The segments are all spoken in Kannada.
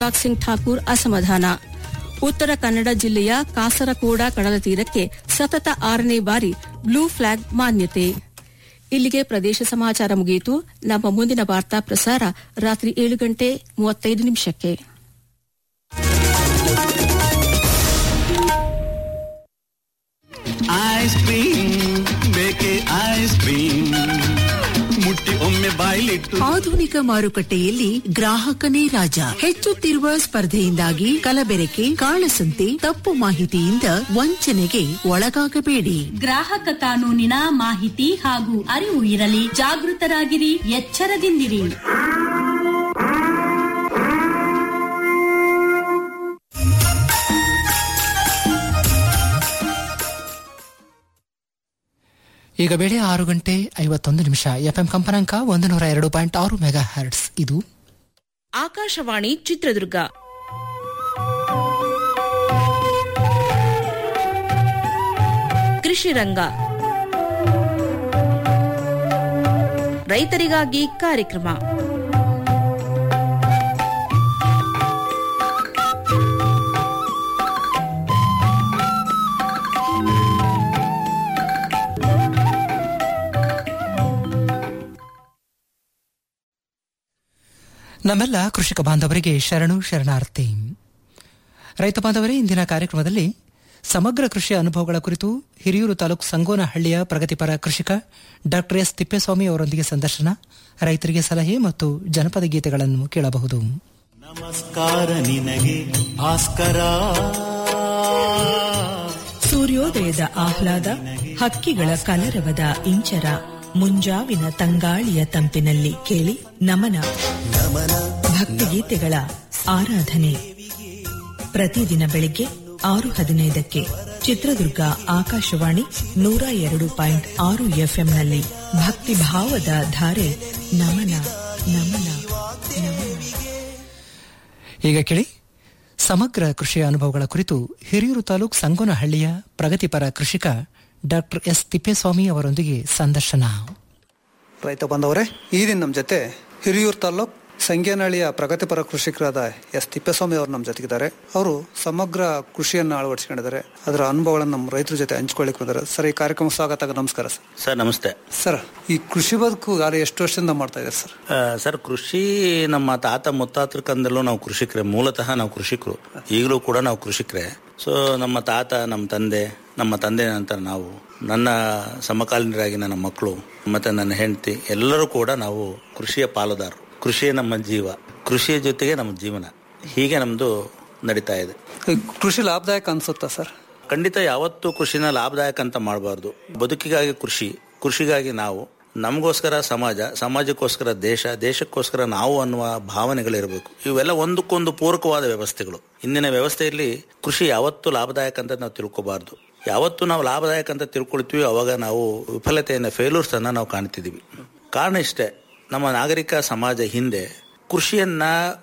ದೀಪಕ್ ಸಿಂಗ್ ಠಾಕೂರ್ ಅಸಮಾಧಾನ ಉತ್ತರ ಕನ್ನಡ ಜಿಲ್ಲೆಯ ಕಾಸರಕೋಡ ಕಡಲ ತೀರಕ್ಕೆ ಸತತ ಆರನೇ ಬಾರಿ ಬ್ಲೂ ಫ್ಲಾಗ್ ಮಾನ್ಯತೆ ಇಲ್ಲಿಗೆ ಪ್ರದೇಶ ಸಮಾಚಾರ ಮುಗಿಯಿತು ನಮ್ಮ ಮುಂದಿನ ವಾರ್ತಾ ಪ್ರಸಾರ ರಾತ್ರಿ ಏಳು ಗಂಟೆ ಮೂವತ್ತೈದು ನಿಮಿಷಕ್ಕೆ ಐಸ್ ಕ್ರೀಮ್ ಬೇಕೆ ಐಸ್ ಕ್ರೀಮ್ ಮುಟ್ಟಿ ಒಮ್ಮೆ ಬಾಯ್ಲಿಟ್ಟು ಆಧುನಿಕ ಮಾರುಕಟ್ಟೆಯಲ್ಲಿ ಗ್ರಾಹಕನೇ ರಾಜ ಹೆಚ್ಚುತ್ತಿರುವ ಸ್ಪರ್ಧೆಯಿಂದಾಗಿ ಕಲಬೆರಕೆ ಕಾಳಸಂತೆ ತಪ್ಪು ಮಾಹಿತಿಯಿಂದ ವಂಚನೆಗೆ ಒಳಗಾಗಬೇಡಿ ಗ್ರಾಹಕ ಕಾನೂನಿನ ಮಾಹಿತಿ ಹಾಗೂ ಅರಿವು ಇರಲಿ ಜಾಗೃತರಾಗಿರಿ ಎಚ್ಚರದಿಂದಿರಿ ಈಗ ಬೆಳೆ ಆರು ಗಂಟೆ ಐವತ್ತೊಂದು ನಿಮಿಷ ಎಫ್ಎಂ ಕಂಪನಾಂಕ ಒಂದು ನೂರ ಎರಡು ಪಾಯಿಂಟ್ ಆರು ಮೆಗಾ ಹರ್ಟ್ಸ್ ಇದು ಆಕಾಶವಾಣಿ ಚಿತ್ರದುರ್ಗ ಕೃಷಿ ರಂಗ ರೈತರಿಗಾಗಿ ಕಾರ್ಯಕ್ರಮ ನಮ್ಮೆಲ್ಲ ಕೃಷಿಕ ಬಾಂಧವರಿಗೆ ಶರಣು ಶರಣಾರ್ಥಿ ರೈತ ಬಾಂಧವರೇ ಇಂದಿನ ಕಾರ್ಯಕ್ರಮದಲ್ಲಿ ಸಮಗ್ರ ಕೃಷಿಯ ಅನುಭವಗಳ ಕುರಿತು ಹಿರಿಯೂರು ತಾಲೂಕು ಸಂಗೋನಹಳ್ಳಿಯ ಪ್ರಗತಿಪರ ಕೃಷಿಕ ಡಾಕ್ಟರ್ ಎಸ್ ತಿಪ್ಪೇಸ್ವಾಮಿ ಅವರೊಂದಿಗೆ ಸಂದರ್ಶನ ರೈತರಿಗೆ ಸಲಹೆ ಮತ್ತು ಜನಪದ ಗೀತೆಗಳನ್ನು ಕೇಳಬಹುದು ನಮಸ್ಕಾರ ನಿನಗೆ ಭಾಸ್ಕರ ಸೂರ್ಯೋದಯದ ಆಹ್ಲಾದ ಹಕ್ಕಿಗಳ ಕಲರವದ ಇಂಚರ ಮುಂಜಾವಿನ ತಂಗಾಳಿಯ ತಂಪಿನಲ್ಲಿ ಕೇಳಿ ನಮನ ಭಕ್ತಿಗೀತೆಗಳ ಆರಾಧನೆ ಪ್ರತಿದಿನ ಬೆಳಿಗ್ಗೆ ಆರು ಹದಿನೈದಕ್ಕೆ ಚಿತ್ರದುರ್ಗ ಆಕಾಶವಾಣಿ ನೂರ ಎರಡು ಪಾಯಿಂಟ್ ಆರು ಎಫ್ಎಂನಲ್ಲಿ ಭಕ್ತಿಭಾವದ ಧಾರೆ ನಮನ ನಮನ ನಮನ ಈಗ ಕೇಳಿ ಸಮಗ್ರ ಕೃಷಿಯ ಅನುಭವಗಳ ಕುರಿತು ಹಿರಿಯೂರು ತಾಲೂಕು ಸಂಗೋನಹಳ್ಳಿಯ ಪ್ರಗತಿಪರ ಕೃಷಿಕ ಡಾಕ್ಟರ್ ಎಸ್ ತಿಪ್ಪೇಸ್ವಾಮಿ ಅವರೊಂದಿಗೆ ಸಂದರ್ಶನ ರೈತ ಬಾಂಧವರೇ ಈ ದಿನ ನಮ್ಮ ಜೊತೆ ಹಿರಿಯೂರು ತಾಲ್ಲೂಕ್ ಸಂಗೇನಹಳ್ಳಿಯ ಪ್ರಗತಿಪರ ಕೃಷಿಕರಾದ ಎಸ್ ತಿಪ್ಪೇಸ್ವಾಮಿ ಅವರು ನಮ್ಮ ಜೊತೆಗಿದ್ದಾರೆ ಅವರು ಸಮಗ್ರ ಕೃಷಿಯನ್ನು ಅಳವಡಿಸಿಕೊಂಡಿದ್ದಾರೆ ಅದರ ಅನುಭವಗಳನ್ನು ನಮ್ಮ ರೈತರ ಜೊತೆ ಹಂಚ್ಕೊಳ್ಳಿಕ್ಕೆ ಬಂದರೆ ಸರ್ ಈ ಕಾರ್ಯಕ್ರಮ ಸ್ವಾಗತ ನಮಸ್ಕಾರ ಸರ್ ಸರ್ ನಮಸ್ತೆ ಸರ್ ಈ ಕೃಷಿ ಬದುಕು ಯಾರು ಎಷ್ಟು ವರ್ಷದಿಂದ ಮಾಡ್ತಾ ಇದ್ದಾರೆ ಸರ್ ಆ, ಸರ್ ಕೃಷಿ ನಮ್ಮ ತಾತ ಮುತ್ತಾತರ ಕಂದಲ್ಲೂ ನಾವು ಕೃಷಿಕರೇ ಮೂಲತಃ ನಾವು ಕೃಷಿಕರು ಈಗಲೂ ಕೂಡ ನಾವು ಕೃಷಿಕರೇ ಸೊ ನಮ್ಮ ತಾತ ನಮ್ಮ ತಂದೆ ನಮ್ಮ ತಂದೆ ನಂತರ ನಾವು ನನ್ನ ಸಮಕಾಲೀನರಾಗಿ ನನ್ನ ಮಕ್ಕಳು ಮತ್ತೆ ನನ್ನ ಹೆಂಡತಿ ಎಲ್ಲರೂ ಕೂಡ ನಾವು ಕೃಷಿಯ ಪಾಲುದಾರರು ಕೃಷಿಯೇ ನಮ್ಮ ಜೀವ ಕೃಷಿಯ ಜೊತೆಗೆ ನಮ್ಮ ಜೀವನ ಹೀಗೆ ನಮ್ಮದು ನಡೀತಾ ಇದೆ ಈ ಕೃಷಿ ಲಾಭದಾಯಕ ಅನ್ಸುತ್ತಾ ಸರ್ ಖಂಡಿತ ಯಾವತ್ತೂ ಕೃಷಿನ ಲಾಭದಾಯಕ ಅಂತ ಮಾಡಬಾರ್ದು ಬದುಕಿಗಾಗಿ ಕೃಷಿ ಕೃಷಿಗಾಗಿ ನಾವು ನಮಗೋಸ್ಕರ ಸಮಾಜ ಸಮಾಜಕ್ಕೋಸ್ಕರ ದೇಶ ದೇಶಕ್ಕೋಸ್ಕರ ನಾವು ಅನ್ನುವ ಭಾವನೆಗಳಿರಬೇಕು ಇವೆಲ್ಲ ಒಂದಕ್ಕೊಂದು ಪೂರಕವಾದ ವ್ಯವಸ್ಥೆಗಳು ಇಂದಿನ ವ್ಯವಸ್ಥೆಯಲ್ಲಿ ಕೃಷಿ ಯಾವತ್ತೂ ಲಾಭದಾಯಕ ಅಂತ ನಾವು ತಿಳ್ಕೊಬಾರ್ದು ಯಾವತ್ತು ನಾವು ಲಾಭದಾಯಕ ಅಂತ ತಿಳ್ಕೊಳ್ತೀವಿ ಅವಾಗ ನಾವು ವಿಫಲತೆಯನ್ನು ಫೇಲ್ಯೂರ್ಸ್ ಅನ್ನ ನಾವು ಕಾಣ್ತಿದ್ದೀವಿ ಕಾರಣ ಇಷ್ಟೇ ನಮ್ಮ ನಾಗರಿಕ ಸಮಾಜ ಹಿಂದೆ ಕೃಷಿಯನ್ನ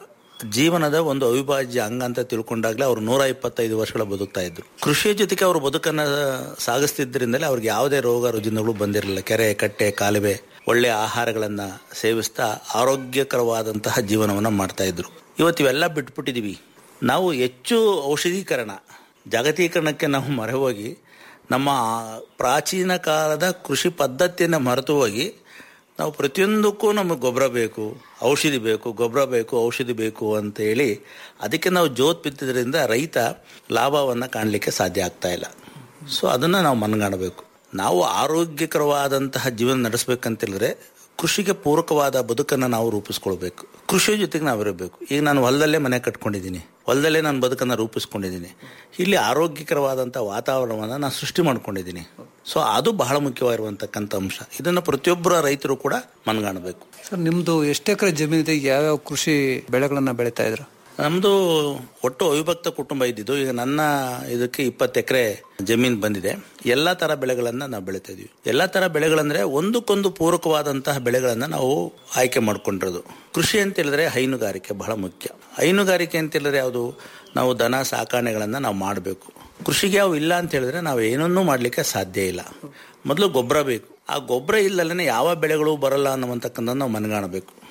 ಜೀವನದ ಒಂದು ಅವಿಭಾಜ್ಯ ಅಂಗ ಅಂತ ತಿಳ್ಕೊಂಡಾಗ್ಲೇ ಅವರು ನೂರ ಇಪ್ಪತ್ತೈದು ವರ್ಷಗಳ ಬದುಕ್ತಾ ಇದ್ರು ಕೃಷಿಯ ಜೊತೆಗೆ ಅವರು ಬದುಕನ್ನ ಸಾಗಿಸ್ತಿದ್ದರಿಂದಲೇ ಅವ್ರಿಗೆ ಯಾವುದೇ ರೋಗ ರುಜಿನಗಳು ಬಂದಿರಲಿಲ್ಲ ಕೆರೆ ಕಟ್ಟೆ ಕಾಲುವೆ ಒಳ್ಳೆಯ ಆಹಾರಗಳನ್ನ ಸೇವಿಸ್ತಾ ಆರೋಗ್ಯಕರವಾದಂತಹ ಜೀವನವನ್ನ ಮಾಡ್ತಾ ಇದ್ರು ಇವತ್ತು ಇವೆಲ್ಲ ಬಿಟ್ಬಿಟ್ಟಿದೀವಿ ನಾವು ಹೆಚ್ಚು ಔಷಧೀಕರಣ ಜಾಗತೀಕರಣಕ್ಕೆ ನಾವು ಮೊರೆ ಹೋಗಿ ನಮ್ಮ ಪ್ರಾಚೀನ ಕಾಲದ ಕೃಷಿ ಪದ್ಧತಿಯನ್ನು ಮರೆತು ಹೋಗಿ ನಾವು ಪ್ರತಿಯೊಂದಕ್ಕೂ ನಮಗೆ ಗೊಬ್ಬರ ಬೇಕು ಔಷಧಿ ಬೇಕು ಗೊಬ್ಬರ ಬೇಕು ಔಷಧಿ ಬೇಕು ಅಂತ ಹೇಳಿ ಅದಕ್ಕೆ ನಾವು ಜೋತ್ ಬಿತ್ತಿದ್ರಿಂದ ರೈತ ಲಾಭವನ್ನು ಕಾಣಲಿಕ್ಕೆ ಸಾಧ್ಯ ಆಗ್ತಾ ಇಲ್ಲ ಸೊ ಅದನ್ನು ನಾವು ಮನಗಾಣಬೇಕು ನಾವು ಆರೋಗ್ಯಕರವಾದಂತಹ ಜೀವನ ನಡೆಸಬೇಕಂತೇಳಿದ್ರೆ ಕೃಷಿಗೆ ಪೂರಕವಾದ ಬದುಕನ್ನು ನಾವು ರೂಪಿಸ್ಕೊಳ್ಬೇಕು ಕೃಷಿ ಜೊತೆಗೆ ನಾವು ಇರಬೇಕು ಈಗ ನಾನು ಹೊಲದಲ್ಲೇ ಮನೆ ಕಟ್ಕೊಂಡಿದ್ದೀನಿ ಹೊಲದಲ್ಲೇ ನಾನು ಬದುಕನ್ನು ರೂಪಿಸ್ಕೊಂಡಿದ್ದೀನಿ ಇಲ್ಲಿ ಆರೋಗ್ಯಕರವಾದಂಥ ವಾತಾವರಣವನ್ನು ನಾನು ಸೃಷ್ಟಿ ಮಾಡ್ಕೊಂಡಿದ್ದೀನಿ ಸೊ ಅದು ಬಹಳ ಮುಖ್ಯವಾಗಿರುವಂತಕ್ಕಂಥ ಅಂಶ ಇದನ್ನು ಪ್ರತಿಯೊಬ್ಬರ ರೈತರು ಕೂಡ ಮನಗಾಣಬೇಕು ಸರ್ ನಿಮ್ದು ಎಷ್ಟು ಎಕರೆ ಜಮೀನಿದೆ ಯಾವ್ಯಾವ ಕೃಷಿ ಬೆಳೆಗಳನ್ನ ಬೆಳೀತಾ ಇದ್ರು ನಮ್ದು ಒಟ್ಟು ಅವಿಭಕ್ತ ಕುಟುಂಬ ಇದ್ದಿದ್ದು ಈಗ ನನ್ನ ಇದಕ್ಕೆ ಇಪ್ಪತ್ತು ಎಕರೆ ಜಮೀನ್ ಬಂದಿದೆ ಎಲ್ಲಾ ತರ ಬೆಳೆಗಳನ್ನ ನಾವು ಬೆಳಿತಾ ಇದೀವಿ ಎಲ್ಲಾ ತರ ಬೆಳೆಗಳಂದ್ರೆ ಒಂದಕ್ಕೊಂದು ಪೂರಕವಾದಂತಹ ಬೆಳೆಗಳನ್ನ ನಾವು ಆಯ್ಕೆ ಮಾಡ್ಕೊಂಡಿರೋದು ಕೃಷಿ ಅಂತ ಹೇಳಿದ್ರೆ ಹೈನುಗಾರಿಕೆ ಬಹಳ ಮುಖ್ಯ ಹೈನುಗಾರಿಕೆ ಅಂತ ಹೇಳಿದ್ರೆ ಯಾವುದು ನಾವು ದನ ಸಾಕಾಣೆಗಳನ್ನ ನಾವು ಮಾಡಬೇಕು ಕೃಷಿಗೆ ಯಾವ ಇಲ್ಲ ಅಂತ ಹೇಳಿದ್ರೆ ನಾವು ಏನನ್ನೂ ಮಾಡ್ಲಿಕ್ಕೆ ಸಾಧ್ಯ ಇಲ್ಲ ಮೊದಲು ಗೊಬ್ಬರ ಬೇಕು ಆ ಗೊಬ್ಬರ ಇಲ್ಲಲ್ಲೇ ಯಾವ ಬೆಳೆಗಳು ಬರಲ್ಲ ಅನ್ನುವಂತಕ್ಕಂಥ ನಾವು ಮನಗಾಣಬೇಕು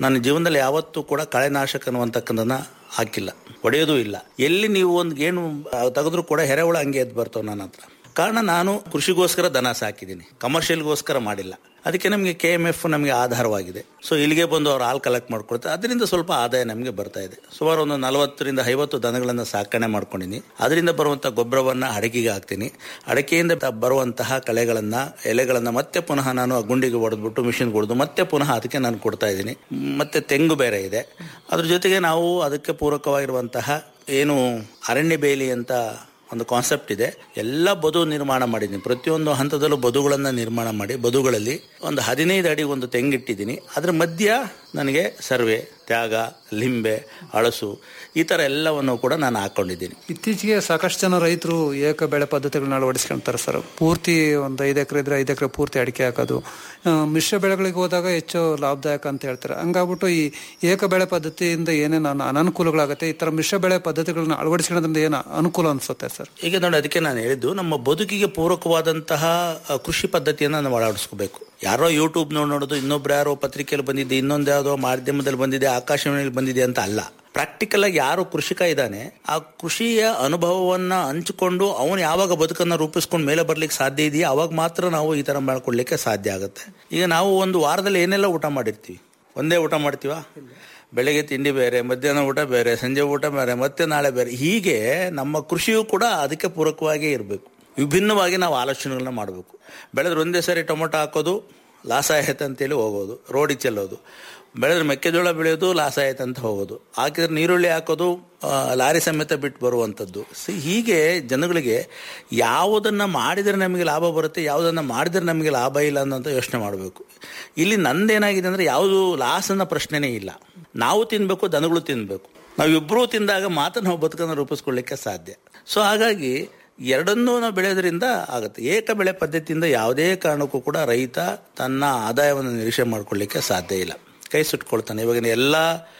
ನನ್ನ ಜೀವನದಲ್ಲಿ ಯಾವತ್ತೂ ಕೂಡ ಕಳೆನಾಶಕ ಅನ್ನುವಂತಕ್ಕಂಥದ್ದನ್ನ ಹಾಕಿಲ್ಲ ಹೊಡೆಯೋದು ಇಲ್ಲ ಎಲ್ಲಿ ನೀವು ಒಂದು ಗೇಣು ತೆಗೆದ್ರೂ ಕೂಡ ಎರೆಹುಳ ಹಂಗೆ ಎದ್ದು ಬರ್ತಾವೆ ನನ್ನ ಹತ್ರ ಕಾರಣ ನಾನು ಕೃಷಿಗೋಸ್ಕರ ದನ ಸಾಕಿದ್ದೀನಿ ಕಮರ್ಷಿಯಲ್ಗೋಸ್ಕರ ಮಾಡಿಲ್ಲ ಅದಕ್ಕೆ ನಮಗೆ ಕೆ ಎಮ್ ಎಫ್ ನಮಗೆ ಆಧಾರವಾಗಿದೆ ಸೊ ಇಲ್ಲಿಗೆ ಬಂದು ಅವ್ರು ಹಾಲು ಕಲೆಕ್ಟ್ ಮಾಡ್ಕೊಳ್ತಾರೆ ಅದರಿಂದ ಸ್ವಲ್ಪ ಆದಾಯ ನಮಗೆ ಬರ್ತಾ ಇದೆ ಸುಮಾರು ಒಂದು ನಲವತ್ತರಿಂದ ಐವತ್ತು ದನಗಳನ್ನು ಸಾಕಣೆ ಮಾಡ್ಕೊಂಡಿನಿ ಅದರಿಂದ ಬರುವಂಥ ಗೊಬ್ಬರವನ್ನು ಅಡಕೆಗೆ ಹಾಕ್ತೀನಿ ಅಡಕೆಯಿಂದ ತ- ಬರುವಂತಹ ಕಳೆಗಳನ್ನ ಎಲೆಗಳನ್ನ ಮತ್ತೆ ಪುನಃ ನಾನು ಆ ಗುಂಡಿಗೆ ಹೊಡೆದ್ಬಿಟ್ಟು ಮಿಷಿನ್ ಹೊಡೆದು ಮತ್ತೆ ಪುನಃ ಅದಕ್ಕೆ ನಾನು ಕೊಡ್ತಾ ಇದ್ದೀನಿ ಮತ್ತೆ ತೆಂಗು ಬೇರೆ ಇದೆ ಅದ್ರ ಜೊತೆಗೆ ನಾವು ಅದಕ್ಕೆ ಪೂರಕವಾಗಿರುವಂತಹ ಏನು ಅರಣ್ಯ ಬೇಲಿ ಅಂತ ಒಂದು ಕಾನ್ಸೆಪ್ಟ್ ಇದೆ ಎಲ್ಲ ಬದು ನಿರ್ಮಾಣ ಮಾಡಿದ್ದೀನಿ ಪ್ರತಿಯೊಂದು ಹಂತದಲ್ಲೂ ಬದುಗಳನ್ನು ನಿರ್ಮಾಣ ಮಾಡಿ ಬದುಗಳಲ್ಲಿ ಒಂದು ಹದಿನೈದು ಅಡಿ ಒಂದು ತೆಂಗಿಟ್ಟಿದ್ದೀನಿ ಅದ್ರ ಮಧ್ಯ ನನಗೆ ಸರ್ವೆ ತ್ಯಾಗ ಲಿಂಬೆ ಹಳಸು ಈ ಥರ ಎಲ್ಲವನ್ನು ಕೂಡ ನಾನು ಹಾಕೊಂಡಿದ್ದೀನಿ ಇತ್ತೀಚೆಗೆ ಸಾಕಷ್ಟು ಜನ ರೈತರು ಏಕ ಬೆಳೆ ಪದ್ಧತಿಗಳನ್ನ ಅಳವಡಿಸ್ಕೊಂತಾರೆ ಸರ್ ಪೂರ್ತಿ ಒಂದು ಐದು ಎಕರೆ ಇದ್ರೆ ಐದು ಎಕರೆ ಪೂರ್ತಿ ಅಡಿಕೆ ಹಾಕೋದು ಆ, ಮಿಶ್ರ ಬೆಳೆಗಳಿಗೆ ಹೋದಾಗ ಹೆಚ್ಚು ಲಾಭದಾಯಕ ಅಂತ ಹೇಳ್ತಾರೆ ಹಂಗಾಗ್ಬಿಟ್ಟು ಈ ಏಕ ಬೆಳೆ ಪದ್ಧತಿಯಿಂದ ಏನೇನು ಅನ- ಅನನುಕೂಲಗಳಾಗುತ್ತೆ ಈ ತರ ಮಿಶ್ರ ಬೆಳೆ ಪದ್ಧತಿಗಳನ್ನ ಅಳವಡಿಸ್ಕೊಳ್ಳೋದ್ರಿಂದ ಏನು ಅನುಕೂಲ ಅನ್ಸುತ್ತೆ ಸರ್ ಈಗ ನೋಡಿ ಅದಕ್ಕೆ ನಾನು ಹೇಳಿದ್ದು ನಮ್ಮ ಬದುಕಿಗೆ ಪೂರಕವಾದಂತಹ ಅ, ಕೃಷಿ ಪದ್ಧತಿಯನ್ನು ನಾವು ಅಳವಡಿಸ್ಕೋಬೇಕು ಯಾರೋ ಯೂಟ್ಯೂಬ್ ನೋಡಿ ನೋಡೋದು ಇನ್ನೊಬ್ರು ಯಾರೋ ಪತ್ರಿಕೆಯಲ್ಲಿ ಬಂದಿದೆ ಇನ್ನೊಂದು ಯಾವುದೋ ಮಾಧ್ಯಮದಲ್ಲಿ ಬಂದಿದೆ ಆಕಾಶವಾಣಿಯಲ್ಲಿ ಬಂದಿದೆ ಅಂತ ಅಲ್ಲ ಪ್ರಾಕ್ಟಿಕಲ್ ಆಗಿ ಯಾರು ಕೃಷಿಕ ಇದ್ದಾನೆ ಆ ಕೃಷಿಯ ಅನುಭವವನ್ನ ಹಂಚಿಕೊಂಡು ಅವನು ಯಾವಾಗ ಬದುಕನ್ನ ರೂಪಿಸ್ಕೊಂಡು ಮೇಲೆ ಬರ್ಲಿಕ್ಕೆ ಸಾಧ್ಯ ಇದೆಯಾ ಅವಾಗ ಮಾತ್ರ ನಾವು ಈ ತರ ಮಾಡ್ಕೊಡ್ಲಿಕ್ಕೆ ಸಾಧ್ಯ ಆಗುತ್ತೆ ಈಗ ನಾವು ಒಂದು ವಾರದಲ್ಲಿ ಏನೆಲ್ಲ ಊಟ ಮಾಡಿರ್ತೀವಿ ಒಂದೇ ಊಟ ಮಾಡ್ತೀವಾ ಬೆಳಗ್ಗೆ ತಿಂಡಿ ಬೇರೆ ಮಧ್ಯಾಹ್ನ ಊಟ ಬೇರೆ ಸಂಜೆ ಊಟ ಬೇರೆ ಮತ್ತೆ ನಾಳೆ ಬೇರೆ ಹೀಗೆ ನಮ್ಮ ಕೃಷಿಯು ಕೂಡ ಅದಕ್ಕೆ ಪೂರಕವಾಗೇ ಇರಬೇಕು ವಿಭಿನ್ನವಾಗಿ ನಾವು ಆಲೋಚನೆಗಳನ್ನ ಮಾಡಬೇಕು ಬೆಳೆದ್ರೆ ಒಂದೇ ಸರಿ ಟೊಮೊಟೊ ಹಾಕೋದು ಲಾಸ್ ಆಯ್ತು ಅಂತೇಳಿ ಹೋಗೋದು ರೋಡಿಗೆ ಚೆಲ್ಲೋದು ಬೆಳೆದ್ರೆ ಮೆಕ್ಕೆಜೋಳ ಬೆಳೆಯೋದು ಲಾಸ್ ಆಯ್ತು ಅಂತ ಹೋಗೋದು ಹಾಕಿದ್ರೆ ನೀರುಳ್ಳಿ ಹಾಕೋದು ಆ, ಲಾರಿ ಸಮೇತ ಬಿಟ್ಟು ಬರುವಂಥದ್ದು ಸಿ ಹೀಗೆ ಜನಗಳಿಗೆ ಯಾವುದನ್ನು ಮಾಡಿದರೆ ನಮಗೆ ಲಾಭ ಬರುತ್ತೆ ಯಾವುದನ್ನು ಮಾಡಿದರೆ ನಮಗೆ ಲಾಭ ಇಲ್ಲ ಅನ್ನೋಂಥ ಯೋಚನೆ ಮಾಡಬೇಕು ಇಲ್ಲಿ ನಂದೇನಾಗಿದೆ ಅಂದರೆ ಯಾವುದು ಲಾಸ್ ಅನ್ನೋ ಪ್ರಶ್ನೆನೇ ಇಲ್ಲ ನಾವು ತಿನ್ನಬೇಕು ದನಗಳು ತಿನ್ನಬೇಕು ನಾವಿಬ್ಬರೂ ತಿಂದಾಗ ಮಾತ್ರ ನಾವು ಬದುಕನ್ನು ರೂಪಿಸ್ಕೊಳ್ಳಿಕ್ಕೆ ಸಾಧ್ಯ ಸೊ ಹಾಗಾಗಿ ಎರಡನ್ನೂ ನಾವು ಬೆಳೆಯೋದ್ರಿಂದ ಆಗುತ್ತೆ ಏಕ ಬೆಳೆ ಪದ್ಧತಿಯಿಂದ ಯಾವುದೇ ಕಾರಣಕ್ಕೂ ಕೂಡ ರೈತ ತನ್ನ ಆದಾಯವನ್ನು ನಿರೀಕ್ಷೆ ಮಾಡ್ಕೊಳ್ಳಿಕ್ಕೆ ಸಾಧ್ಯ ಇಲ್ಲ ಕೈ ಸುಟ್ಕೊಳ್ತಾನೆ ಇವಾಗಿನ ಎಲ್ಲ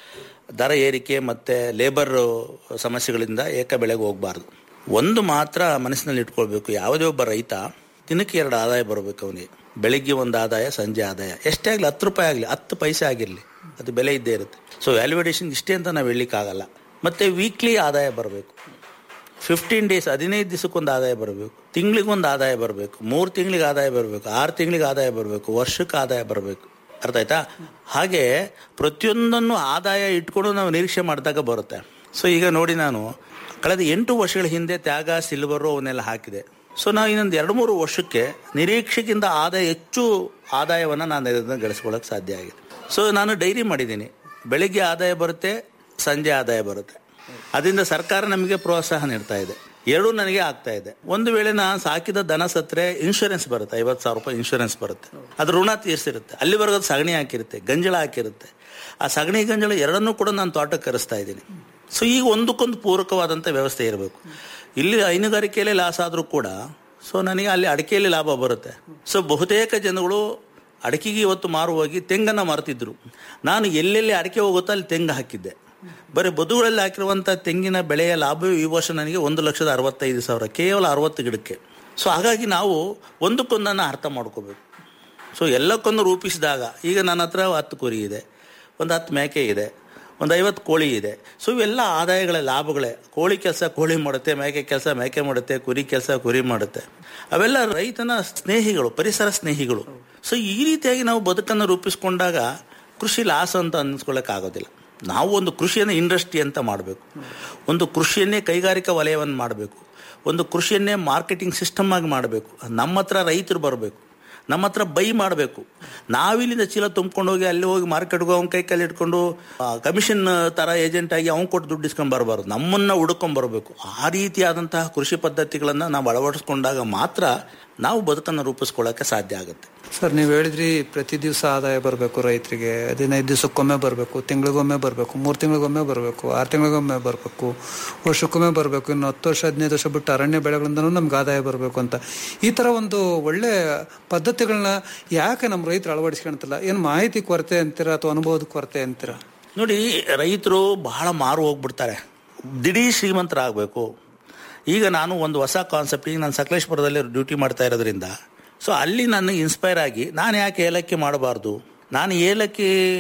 ದರ ಏರಿಕೆ ಮತ್ತು ಲೇಬರ್ ಸಮಸ್ಯೆಗಳಿಂದ ಏಕ ಬೆಳೆಗೆ ಹೋಗಬಾರ್ದು ಒಂದು ಮಾತ್ರ ಮನಸ್ಸಿನಲ್ಲಿ ಇಟ್ಕೊಳ್ಬೇಕು ಯಾವುದೇ ಒಬ್ಬ ರೈತ ದಿನಕ್ಕೆ ಎರಡು ಆದಾಯ ಬರಬೇಕು ಅವನಿಗೆ ಬೆಳಿಗ್ಗೆ ಒಂದು ಆದಾಯ ಸಂಜೆ ಆದಾಯ ಎಷ್ಟೇ ಆಗಲಿ ಹತ್ತು ರೂಪಾಯಿ ಆಗಲಿ ಹತ್ತು ಪೈಸೆ ಆಗಿರಲಿ ಅದು ಬೆಲೆ ಇದ್ದೇ ಇರುತ್ತೆ ಸೊ ವ್ಯಾಲ್ಯೂಡೇಷನ್ ಇಷ್ಟೇ ಅಂತ ನಾವು ಹೇಳಲಿಕ್ಕಾಗಲ್ಲ ಮತ್ತು ವೀಕ್ಲಿ ಆದಾಯ ಬರಬೇಕು ಫಿಫ್ಟೀನ್ ಡೇಸ್ ಹದಿನೈದು ದಿವಸಕ್ಕೊಂದು ಆದಾಯ ಬರಬೇಕು ತಿಂಗಳಿಗೊಂದು ಆದಾಯ ಬರಬೇಕು ಮೂರು ತಿಂಗಳಿಗೆ ಆದಾಯ ಬರಬೇಕು ಆರು ತಿಂಗಳಿಗೆ ಆದಾಯ ಬರಬೇಕು ವರ್ಷಕ್ಕೆ ಆದಾಯ ಬರಬೇಕು ಅರ್ಥ ಆಯ್ತಾ ಹಾಗೆ ಪ್ರತಿಯೊಂದನ್ನು ಆದಾಯ ಇಟ್ಕೊಂಡು ನಾವು ನಿರೀಕ್ಷೆ ಮಾಡಿದಾಗ ಬರುತ್ತೆ ಸೊ ಈಗ ನೋಡಿ ನಾನು ಕಳೆದ ಎಂಟು ವರ್ಷಗಳ ಹಿಂದೆ ತ್ಯಾಗ ಸಿಲ್ವರು ಅವನ್ನೆಲ್ಲ ಹಾಕಿದೆ ಸೊ ನಾವು ಇನ್ನೊಂದು ಎರಡು ಮೂರು ವರ್ಷಕ್ಕೆ ನಿರೀಕ್ಷೆಗಿಂತ ಆದಾಯ ಹೆಚ್ಚು ಆದಾಯವನ್ನು ನಾನು ಇದನ್ನು ಗಳಿಸ್ಕೊಳ್ಳೋಕೆ ಸಾಧ್ಯ ಆಗಿದೆ ಸೊ ನಾನು ಡೈರಿ ಮಾಡಿದ್ದೀನಿ ಬೆಳಿಗ್ಗೆ ಆದಾಯ ಬರುತ್ತೆ ಸಂಜೆ ಆದಾಯ ಬರುತ್ತೆ ಅದರಿಂದ ಸರ್ಕಾರ ನಮಗೆ ಪ್ರೋತ್ಸಾಹ ನೀಡ್ತಾ ಇದೆ ಎರಡೂ ನನಗೆ ಆಗ್ತಾ ಇದೆ ಒಂದು ವೇಳೆ ನಾನು ಸಾಕಿದ ದನ ಸತ್ರೆ ಇನ್ಶೂರೆನ್ಸ್ ಬರುತ್ತೆ ಐವತ್ತು ಸಾವಿರ ರೂಪಾಯಿ ಇನ್ಶೂರೆನ್ಸ್ ಬರುತ್ತೆ ಅದು ಋಣ ತೀರಿಸಿರುತ್ತೆ ಅಲ್ಲಿವರೆಗೂ ಅದು ಸಗಣಿ ಹಾಕಿರುತ್ತೆ ಗಂಜಳ ಹಾಕಿರುತ್ತೆ ಆ ಸಗಣಿ ಗಂಜಳ ಎರಡನ್ನೂ ಕೂಡ ನಾನು ತೋಟಕ್ಕೆ ಕರೆಸ್ತಾ ಇದ್ದೀನಿ ಸೊ ಈಗ ಒಂದಕ್ಕೊಂದು ಪೂರಕವಾದಂಥ ವ್ಯವಸ್ಥೆ ಇರಬೇಕು ಇಲ್ಲಿ ಹೈನುಗಾರಿಕೆಯಲ್ಲಿ ಲಾಸ್ ಆದರೂ ಕೂಡ ಸೊ ನನಗೆ ಅಲ್ಲಿ ಅಡಿಕೆಯಲ್ಲಿ ಲಾಭ ಬರುತ್ತೆ ಸೊ ಬಹುತೇಕ ಜನಗಳು ಅಡಿಕೆಗೆ ಇವತ್ತು ಮಾರು ಹೋಗಿ ತೆಂಗನ್ನು ಮಾರ್ತಿದ್ರು ನಾನು ಎಲ್ಲೆಲ್ಲಿ ಅಡಿಕೆ ಹೋಗುತ್ತೋ ಅಲ್ಲಿ ತೆಂಗು ಹಾಕಿದ್ದೆ ಬರೀ ಬದುಗಳಲ್ಲಿ ಹಾಕಿರುವಂಥ ತೆಂಗಿನ ಬೆಳೆಯ ಲಾಭವೂ ಈ ವರ್ಷ ನನಗೆ ಒಂದು ಲಕ್ಷದ ಅರವತ್ತೈದು ಸಾವಿರ ಕೇವಲ ಅರವತ್ತು ಗಿಡಕ್ಕೆ ಸೊ ಹಾಗಾಗಿ ನಾವು ಒಂದಕ್ಕೊಂದನ್ನು ಅರ್ಥ ಮಾಡ್ಕೋಬೇಕು ಸೊ ಎಲ್ಲಕ್ಕೊಂದು ರೂಪಿಸಿದಾಗ ಈಗ ನನ್ನ ಹತ್ರ ಹತ್ತು ಕುರಿ ಇದೆ ಒಂದು ಹತ್ತು ಮೇಕೆ ಇದೆ ಒಂದು ಐವತ್ತು ಕೋಳಿ ಇದೆ ಸೊ ಇವೆಲ್ಲ ಆದಾಯಗಳ ಲಾಭಗಳೇ ಕೋಳಿ ಕೆಲಸ ಕೋಳಿ ಮಾಡುತ್ತೆ ಮೇಕೆ ಕೆಲಸ ಮೇಕೆ ಮಾಡುತ್ತೆ ಕುರಿ ಕೆಲಸ ಕುರಿ ಮಾಡುತ್ತೆ ಅವೆಲ್ಲ ರೈತನ ಸ್ನೇಹಿಗಳು ಪರಿಸರ ಸ್ನೇಹಿಗಳು ಸೊ ಈ ರೀತಿಯಾಗಿ ನಾವು ಬದುಕನ್ನು ರೂಪಿಸ್ಕೊಂಡಾಗ ಕೃಷಿ ಲಾಸ್ ಅಂತ ಅನ್ನಿಸ್ಕೊಳ್ಳೋಕ್ಕಾಗೋದಿಲ್ಲ ನಾವು ಒಂದು ಕೃಷಿಯನ್ನು ಇಂಡಸ್ಟ್ರಿ ಅಂತ ಮಾಡಬೇಕು ಒಂದು ಕೃಷಿಯನ್ನೇ ಕೈಗಾರಿಕಾ ವಲಯವನ್ನು ಮಾಡಬೇಕು ಒಂದು ಕೃಷಿಯನ್ನೇ ಮಾರ್ಕೆಟಿಂಗ್ ಸಿಸ್ಟಮ್ ಆಗಿ ಮಾಡಬೇಕು ನಮ್ಮ ಹತ್ರ ರೈತರು ಬರಬೇಕು ನಮ್ಮ ಹತ್ರ ಬೈ ಮಾಡಬೇಕು ನಾವಿಲ್ಲಿಂದ ಚೀಲ ತುಂಬ್ಕೊಂಡು ಹೋಗಿ ಅಲ್ಲಿ ಹೋಗಿ ಮಾರ್ಕೆಟ್ಗೆ ಅವ್ನ ಕೈ ಕೈಲಿ ಇಟ್ಕೊಂಡು ಕಮಿಷನ್ ತರ ಏಜೆಂಟ್ ಆಗಿ ಅವ್ನು ಕೊಟ್ಟು ದುಡ್ಡು ಇಸ್ಕೊಂಡ್ ಬರಬಾರ್ದು ನಮ್ಮನ್ನ ಹುಡುಕೊಂಡ್ ಬರಬೇಕು ಆ ರೀತಿಯಾದಂತಹ ಕೃಷಿ ಪದ್ಧತಿಗಳನ್ನು ನಾವು ಅಳವಡಿಸ್ಕೊಂಡಾಗ ಮಾತ್ರ ನಾವು ಬದುಕನ್ನು ರೂಪಿಸ್ಕೊಳ್ಳೋಕೆ ಸಾಧ್ಯ ಆಗುತ್ತೆ ಸರ್ ನೀವು ಹೇಳಿದ್ರಿ ಪ್ರತಿ ದಿವಸ ಆದಾಯ ಬರಬೇಕು ರೈತರಿಗೆ ಹದಿನೈದು ದಿವಸಕ್ಕೊಮ್ಮೆ ಬರಬೇಕು ತಿಂಗಳಿಗೊಮ್ಮೆ ಬರಬೇಕು ಮೂರು ತಿಂಗಳಿಗೊಮ್ಮೆ ಬರಬೇಕು ಆರು ತಿಂಗಳಿಗೊಮ್ಮೆ ಬರಬೇಕು ವರ್ಷಕ್ಕೊಮ್ಮೆ ಬರಬೇಕು ಇನ್ನು ಹತ್ತು ವರ್ಷ ಹದಿನೈದು ವರ್ಷ ಬಿಟ್ಟು ಅರಣ್ಯ ಬೆಳೆಗಳಿಂದನೂ ನಮ್ಗೆ ಆದಾಯ ಬರಬೇಕು ಅಂತ ಈ ಥರ ಒಂದು ಒಳ್ಳೆ ಪದ್ಧತಿಗಳನ್ನ ಯಾಕೆ ನಮ್ಮ ರೈತರು ಅಳವಡಿಸ್ಕೊಳ್ತಿಲ್ಲ ಏನು ಮಾಹಿತಿ ಕೊರತೆ ಅಂತೀರಾ ಅಥವಾ ಅನುಭವದ ಕೊರತೆ ಅಂತೀರಾ ನೋಡಿ ರೈತರು ಬಹಳ ಮಾರು ಹೋಗ್ಬಿಡ್ತಾರೆ ದಿಢೀರ್ ಶ್ರೀಮಂತರಾಗಬೇಕು ಈಗ ನಾನು ಒಂದು ಹೊಸ ಕಾನ್ಸೆಪ್ಟ್ ಈಗ ನಾನು ಸಕಲೇಶ್ಪುರದಲ್ಲಿ ಡ್ಯೂಟಿ ಮಾಡ್ತಾ ಇರೋದ್ರಿಂದ ಸೊ ಅಲ್ಲಿ ನಾನು ಇನ್ಸ್ಪೈರ್ ಆಗಿ ನಾನು ಯಾಕೆ ಏಲಕ್ಕಿ ಮಾಡಬಾರ್ದು ನಾನು ಏಲಕ್ಕಿ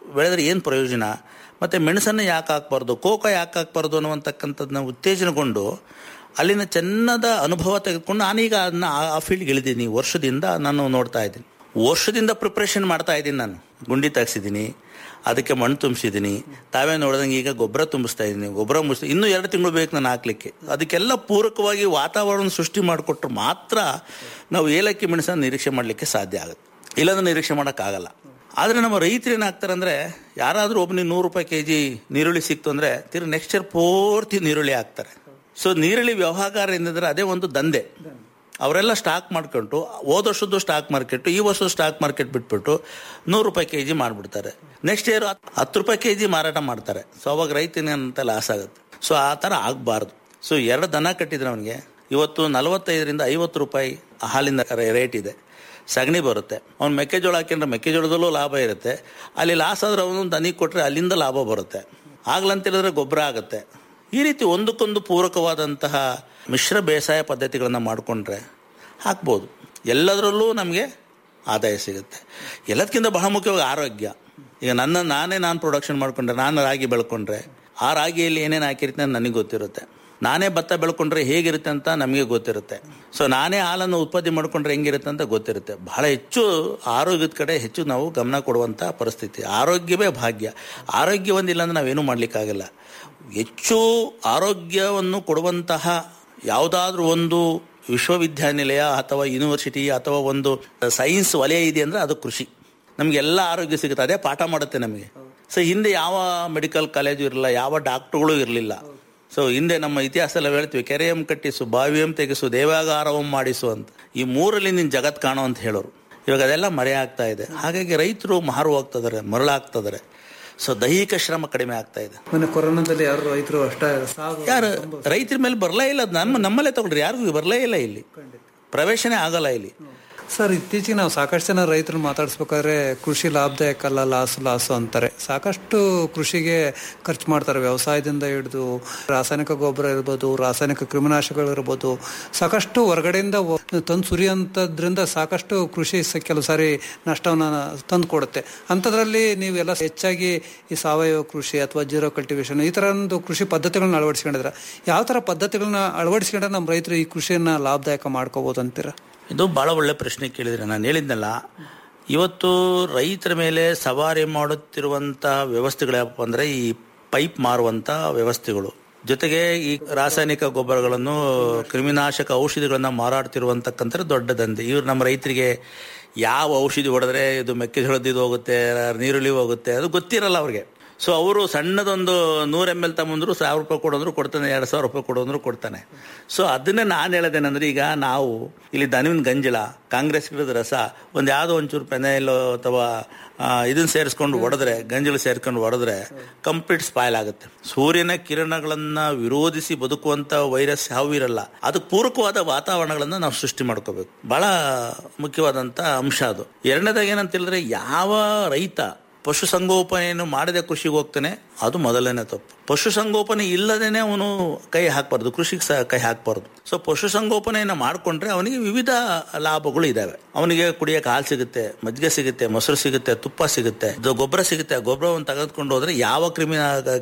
ಬೆಳೆದ್ರೆ ಏನು ಪ್ರಯೋಜನ ಮತ್ತು ಮೆಣಸನ್ನು ಯಾಕೆ ಹಾಕ್ಬಾರ್ದು ಕೋಕೋ ಯಾಕೆ ಹಾಕ್ಬಾರ್ದು ಅನ್ನುವಂತಕ್ಕಂಥದ್ದನ್ನ ಉತ್ತೇಜನಗೊಂಡು ಅಲ್ಲಿನ ಚೆನ್ನದ ಅನುಭವ ತೆಗೆದುಕೊಂಡು ನಾನೀಗ ಅದನ್ನ ಆ- ಆ ಫೀಲ್ಡ್ಗೆ ಇಳಿದೀನಿ ವರ್ಷದಿಂದ ನಾನು ನೋಡ್ತಾ ಇದ್ದೀನಿ ವರ್ಷದಿಂದ ಪ್ರಿಪ್ರೇಷನ್ ಮಾಡ್ತಾ ಇದ್ದೀನಿ ನಾನು ಗುಂಡಿ ತೆಗ್ಸಿದ್ದೀನಿ ಅದಕ್ಕೆ ಮಣ್ಣು ತುಂಬಿಸಿದ್ದೀನಿ ತಾವೇ ನೋಡಿದಂಗೆ ಈಗ ಗೊಬ್ಬರ ತುಂಬಿಸ್ತಾ ಇದ್ದೀನಿ ಗೊಬ್ಬರ ಮುಗಿಸ್ತಾ ಇನ್ನೂ ಎರಡು ತಿಂಗಳು ಬೇಕು ನಾನು ಹಾಕ್ಲಿಕ್ಕೆ ಅದಕ್ಕೆಲ್ಲ ಪೂರಕವಾಗಿ ವಾತಾವರಣ ಸೃಷ್ಟಿ ಮಾಡಿಕೊಟ್ರೆ ಮಾತ್ರ ನಾವು ಏಲಕ್ಕಿ ಮೆಣಸನ್ನು ನಿರೀಕ್ಷೆ ಮಾಡಲಿಕ್ಕೆ ಸಾಧ್ಯ ಆಗುತ್ತೆ ಇಲ್ಲಾಂದ್ರೆ ನಿರೀಕ್ಷೆ ಮಾಡೋಕ್ಕಾಗಲ್ಲ ಆದರೆ ನಮ್ಮ ರೈತರು ಏನಾಗ್ತಾರೆ ಅಂದರೆ ಯಾರಾದರೂ ಒಬ್ಬನಿಗೆ ನೂರು ರೂಪಾಯಿ ಕೆ ಜಿ ನೀರುಳ್ಳಿ ಸಿಕ್ತು ಅಂದರೆ ತಿರ್ಗಿ ನೆಕ್ಸ್ಟ್ ಇಯರ್ ಪೂರ್ತಿ ನೀರುಳ್ಳಿ ಹಾಕ್ತಾರೆ ಸೊ ನೀರುಳ್ಳಿ ವ್ಯವಹಾರ ಏನಂದ್ರೆ ಅದೇ ಒಂದು ದಂಧೆ ಅವರೆಲ್ಲ ಸ್ಟಾಕ್ ಮಾಡ್ಕೊಂಡು ಹೋದ ವರ್ಷದ್ದು ಸ್ಟಾಕ್ ಮಾರ್ಕೆಟ್ ಈ ವರ್ಷದ ಸ್ಟಾಕ್ ಮಾರ್ಕೆಟ್ ಬಿಟ್ಬಿಟ್ಟು ನೂರು ರೂಪಾಯಿ ಕೆ ಜಿ ಮಾಡಿಬಿಡ್ತಾರೆ ನೆಕ್ಸ್ಟ್ ಇಯರ್ ಹತ್ತು ರೂಪಾಯಿ ಕೆ ಜಿ ಮಾರಾಟ ಮಾಡ್ತಾರೆ ಸೊ ಅವಾಗ ರೈತನಿಗಂತ ಲಾಸ್ ಆಗುತ್ತೆ ಸೊ ಆ ಥರ ಆಗಬಾರ್ದು ಸೊ ಎರಡು ದನ ಕಟ್ಟಿದ್ರೆ ಅವನಿಗೆ ಇವತ್ತು ನಲವತ್ತೈದರಿಂದ ಐವತ್ತು ರೂಪಾಯಿ ಹಾಲಿಂದ ರೇಟ್ ಇದೆ ಸಗಣಿ ಬರುತ್ತೆ ಅವ್ನು ಮೆಕ್ಕೆಜೋಳ ಹಾಕಿದ್ರೆ ಮೆಕ್ಕೆಜೋಳದಲ್ಲೂ ಲಾಭ ಇರುತ್ತೆ ಅಲ್ಲಿ ಲಾಸ್ ಆದ್ರೆ ಅವನು ದನಿಗೆ ಕೊಟ್ಟರೆ ಅಲ್ಲಿಂದ ಲಾಭ ಬರುತ್ತೆ ಆಗ್ಲಂತೇಳಿದ್ರೆ ಗೊಬ್ಬರ ಆಗುತ್ತೆ ಈ ರೀತಿ ಒಂದಕ್ಕೊಂದು ಪೂರಕವಾದಂತಹ ಮಿಶ್ರ ಬೇಸಾಯ ಪದ್ಧತಿಗಳನ್ನು ಮಾಡಿಕೊಂಡ್ರೆ ಹಾಕ್ಬೋದು ಎಲ್ಲದರಲ್ಲೂ ನಮಗೆ ಆದಾಯ ಸಿಗುತ್ತೆ ಎಲ್ಲದಕ್ಕಿಂತ ಬಹಳ ಮುಖ್ಯವಾಗಿ ಆರೋಗ್ಯ ಈಗ ನನ್ನ ನಾನೇ ನಾನು ಪ್ರೊಡಕ್ಷನ್ ಮಾಡ್ಕೊಂಡ್ರೆ ನಾನು ರಾಗಿ ಬೆಳ್ಕೊಂಡ್ರೆ ಆ ರಾಗಿಯಲ್ಲಿ ಏನೇನು ಹಾಕಿರುತ್ತೆ ಅಂತ ನನಗೆ ಗೊತ್ತಿರುತ್ತೆ ನಾನೇ ಭತ್ತ ಬೆಳ್ಕೊಂಡ್ರೆ ಹೇಗಿರುತ್ತೆ ಅಂತ ನಮಗೆ ಗೊತ್ತಿರುತ್ತೆ ಸೊ ನಾನೇ ಹಾಲನ್ನು ಉತ್ಪತ್ತಿ ಮಾಡ್ಕೊಂಡ್ರೆ ಹೆಂಗಿರುತ್ತೆ ಅಂತ ಗೊತ್ತಿರುತ್ತೆ ಬಹಳ ಹೆಚ್ಚು ಆರೋಗ್ಯದ ಕಡೆ ಹೆಚ್ಚು ನಾವು ಗಮನ ಕೊಡುವಂಥ ಪರಿಸ್ಥಿತಿ ಆರೋಗ್ಯವೇ ಭಾಗ್ಯ ಆರೋಗ್ಯ ಒಂದಿಲ್ಲ ಅಂದ್ರೆ ನಾವೇನು ಮಾಡ್ಲಿಕ್ಕಾಗಲ್ಲ ಹೆಚ್ಚು ಆರೋಗ್ಯವನ್ನು ಕೊಡುವಂತಹ ಯಾವುದಾದ್ರೂ ಒಂದು ವಿಶ್ವವಿದ್ಯಾನಿಲಯ ಅಥವಾ ಯೂನಿವರ್ಸಿಟಿ ಅಥವಾ ಒಂದು ಸೈನ್ಸ್ ವಲಯ ಇದೆ ಅಂದ್ರೆ ಅದು ಕೃಷಿ ನಮಗೆಲ್ಲ ಆರೋಗ್ಯ ಸಿಗುತ್ತೆ ಅದೇ ಪಾಠ ಮಾಡುತ್ತೆ ನಮಗೆ ಸೊ ಹಿಂದೆ ಯಾವ ಮೆಡಿಕಲ್ ಕಾಲೇಜು ಇರಲಿಲ್ಲ ಯಾವ ಡಾಕ್ಟರ್ಗಳು ಇರಲಿಲ್ಲ ಸೊ ಹಿಂದೆ ನಮ್ಮ ಇತಿಹಾಸದಲ್ಲಿ ಹೇಳ್ತೀವಿ ಕೆರೆಯಂ ಕಟ್ಟಿಸು ಬಾವಿಯಂ ತೆಗೆಸು ದೇವಾಗಾರವಂ ಮಾಡಿಸು ಅಂತ ಈ ಮೂರಲ್ಲಿ ನಿನ್ನ ಜಗತ್ ಕಾಣೋ ಅಂತ ಹೇಳೋರು ಇವಾಗ ಅದೆಲ್ಲ ಮರೆ ಆಗ್ತಾ ಇದೆ ಹಾಗಾಗಿ ರೈತರು ಮಾರು ಹೋಗ್ತಿದ್ದಾರೆ ಮರಳಾಗ್ತಿದ್ದಾರೆ ಸೊ ದೈಹಿಕ ಶ್ರಮ ಕಡಿಮೆ ಆಗ್ತಾ ಇದೆ ಮೊನ್ನೆ ಕೊರೋನಾದಲ್ಲಿ ಯಾರು ರೈತರು ಅಷ್ಟ ಸಾವು ಯಾರು ರೈತರ ಮೇಲೆ ಬರಲೇ ಇಲ್ಲ ಅದು ನಮ್ಮ ನಮ್ಮಲ್ಲೇ ತಗೊಳ್ರಿ ಯಾರಿಗೂ ಬರಲೇ ಇಲ್ಲ ಇಲ್ಲಿ ಪ್ರವೇಶನೇ ಆಗಲ್ಲ ಇಲ್ಲಿ ಸರ್ ಇತ್ತೀಚೆಗೆ ನಾವು ಸಾಕಷ್ಟು ಜನ ರೈತರು ಮಾತಾಡಿಸ್ಬೇಕಾದ್ರೆ ಕೃಷಿ ಲಾಭದಾಯಕ ಅಲ್ಲ ಲಾಸು ಲಾಸು ಅಂತಾರೆ ಸಾಕಷ್ಟು ಕೃಷಿಗೆ ಖರ್ಚು ಮಾಡ್ತಾರೆ ವ್ಯವಸಾಯದಿಂದ ಹಿಡಿದು ರಾಸಾಯನಿಕ ಗೊಬ್ಬರ ಇರ್ಬೋದು ರಾಸಾಯನಿಕ ಕ್ರಿಮಿನಾಶಕಗಳು ಇರ್ಬೋದು ಸಾಕಷ್ಟು ಹೊರಗಡೆಯಿಂದ ಒ- ತಂದು ಸುರಿಯೋಂಥದ್ರಿಂದ ಸಾಕಷ್ಟು ಕೃಷಿ ಸ- ಕೆಲವು ಸಾರಿ ನಷ್ಟವನ್ನು ತಂದು ಕೊಡುತ್ತೆ ಅಂಥದ್ರಲ್ಲಿ ನೀವೆಲ್ಲ ಹೆಚ್ಚಾಗಿ ಈ ಸಾವಯವ ಕೃಷಿ ಅಥವಾ ಜೀರೋ ಕಲ್ಟಿವೇಶನ್ ಈ ಥರ ಒಂದು ಕೃಷಿ ಪದ್ಧತಿಗಳನ್ನ ಅಳವಡಿಸ್ಕೊಂಡಿದ್ರೆ ಯಾವ ಥರ ಪದ್ಧತಿಗಳನ್ನ ಅಳವಡಿಸ್ಕೊಂಡ್ರೆ ನಮ್ಮ ರೈತರು ಈ ಕೃಷಿಯನ್ನ ಲಾಭದಾಯಕ ಮಾಡ್ಕೋಬೋದು ಅಂತೀರಾ ಇದು ಬಹಳ ಒಳ್ಳೆ ಪ್ರಶ್ನೆ ಕೇಳಿದ್ರೆ ನಾನು ಹೇಳಿದ್ನಲ್ಲ ಇವತ್ತು ರೈತರ ಮೇಲೆ ಸವಾರಿ ಮಾಡುತ್ತಿರುವಂಥ ವ್ಯವಸ್ಥೆಗಳು ಯಾವಪ್ಪ ಅಂದರೆ ಈ ಪೈಪ್ ಮಾರುವಂಥ ವ್ಯವಸ್ಥೆಗಳು ಜೊತೆಗೆ ಈ ರಾಸಾಯನಿಕ ಗೊಬ್ಬರಗಳನ್ನು ಕ್ರಿಮಿನಾಶಕ ಔಷಧಿಗಳನ್ನ ಮಾರಾಡ್ತಿರುವಂತಕ್ಕಂಥ ದೊಡ್ಡ ದಂಧೆ ಇವ್ರು ನಮ್ಮ ರೈತರಿಗೆ ಯಾವ ಔಷಧಿ ಹೊಡೆದ್ರೆ ಇದು ಮೆಕ್ಕೆಜೋಳದ ಇದು ಹೋಗುತ್ತೆ ನೀರುಳ್ಳಿ ಹೋಗುತ್ತೆ ಅದು ಗೊತ್ತಿರಲ್ಲ ಅವ್ರಿಗೆ ಸೊ ಅವರು ಸಣ್ಣದೊಂದು ನೂರು ಎಮ್ ಎಲ್ ತಗೊಂಡ್ರು ಸಾವಿರ ರೂಪಾಯಿ ಕೊಡೋದ್ರು ಕೊಡ್ತಾನೆ ಎರಡು ಸಾವಿರ ರೂಪಾಯಿ ಕೊಡೋದ್ರು ಕೊಡ್ತಾನೆ ಸೊ ಅದನ್ನೇ ನಾನು ಹೇಳೋದೇನಂದ್ರೆ ಈಗ ನಾವು ಇಲ್ಲಿ ದನವಿನ ಗಂಜಲ ಕಾಂಗ್ರೆಸ್ ಗಿಡದ ರಸ ಒಂದು ಯಾವುದೋ ಒಂಚೂರು ಪೆನೈಲ್ ಅಥವಾ ಆ, ಇದನ್ನ ಸೇರಿಸ್ಕೊಂಡು ಹೊಡೆದ್ರೆ ಗಂಜಲು ಸೇರ್ಕೊಂಡು ಹೊಡೆದ್ರೆ ಕಂಪ್ಲೀಟ್ ಸ್ಪಾಯ್ಲ್ ಆಗುತ್ತೆ ಸೂರ್ಯನ ಕಿರಣಗಳನ್ನ ವಿರೋಧಿಸಿ ಬದುಕುವಂತ ವೈರಸ್ ಯಾವ ಇರಲ್ಲ ಅದಕ್ಕೆ ಪೂರಕವಾದ ವಾತಾವರಣಗಳನ್ನ ನಾವು ಸೃಷ್ಟಿ ಮಾಡ್ಕೋಬೇಕು ಬಹಳ ಮುಖ್ಯವಾದಂತ ಅಂಶ ಅದು ಎರಡನೇದಾಗ ಏನಂತ ಹೇಳಿದ್ರೆ ಯಾವ ರೈತ ಪಶುಸಂಗೋಪನೆಯನ್ನು ಮಾಡದೆ ಕೃಷಿಗೆ ಹೋಗ್ತಾನೆ ಅದು ಮೊದಲನೇ ತಪ್ಪು ಪಶುಸಂಗೋಪನೆ ಇಲ್ಲದೇನೆ ಅವನು ಕೈ ಹಾಕ್ಬಾರ್ದು ಕೃಷಿಗೆ ಸಹ ಕೈ ಹಾಕ್ಬಾರ್ದು ಸೊ ಪಶುಸಂಗೋಪನೆಯನ್ನು ಮಾಡ್ಕೊಂಡ್ರೆ ಅವನಿಗೆ ವಿವಿಧ ಲಾಭಗಳು ಇದಾವೆ ಅವನಿಗೆ ಕುಡಿಯಕ್ಕೆ ಹಾಲು ಸಿಗುತ್ತೆ ಮಜ್ಜಿಗೆ ಸಿಗುತ್ತೆ ಮೊಸರು ಸಿಗುತ್ತೆ ತುಪ್ಪ ಸಿಗುತ್ತೆ ಇದು ಗೊಬ್ಬರ ಸಿಗುತ್ತೆ ಆ ಗೊಬ್ಬರವನ್ನು ತೆಗೆದುಕೊಂಡು ಹೋದ್ರೆ ಯಾವ ಕ್ರಿಮಿ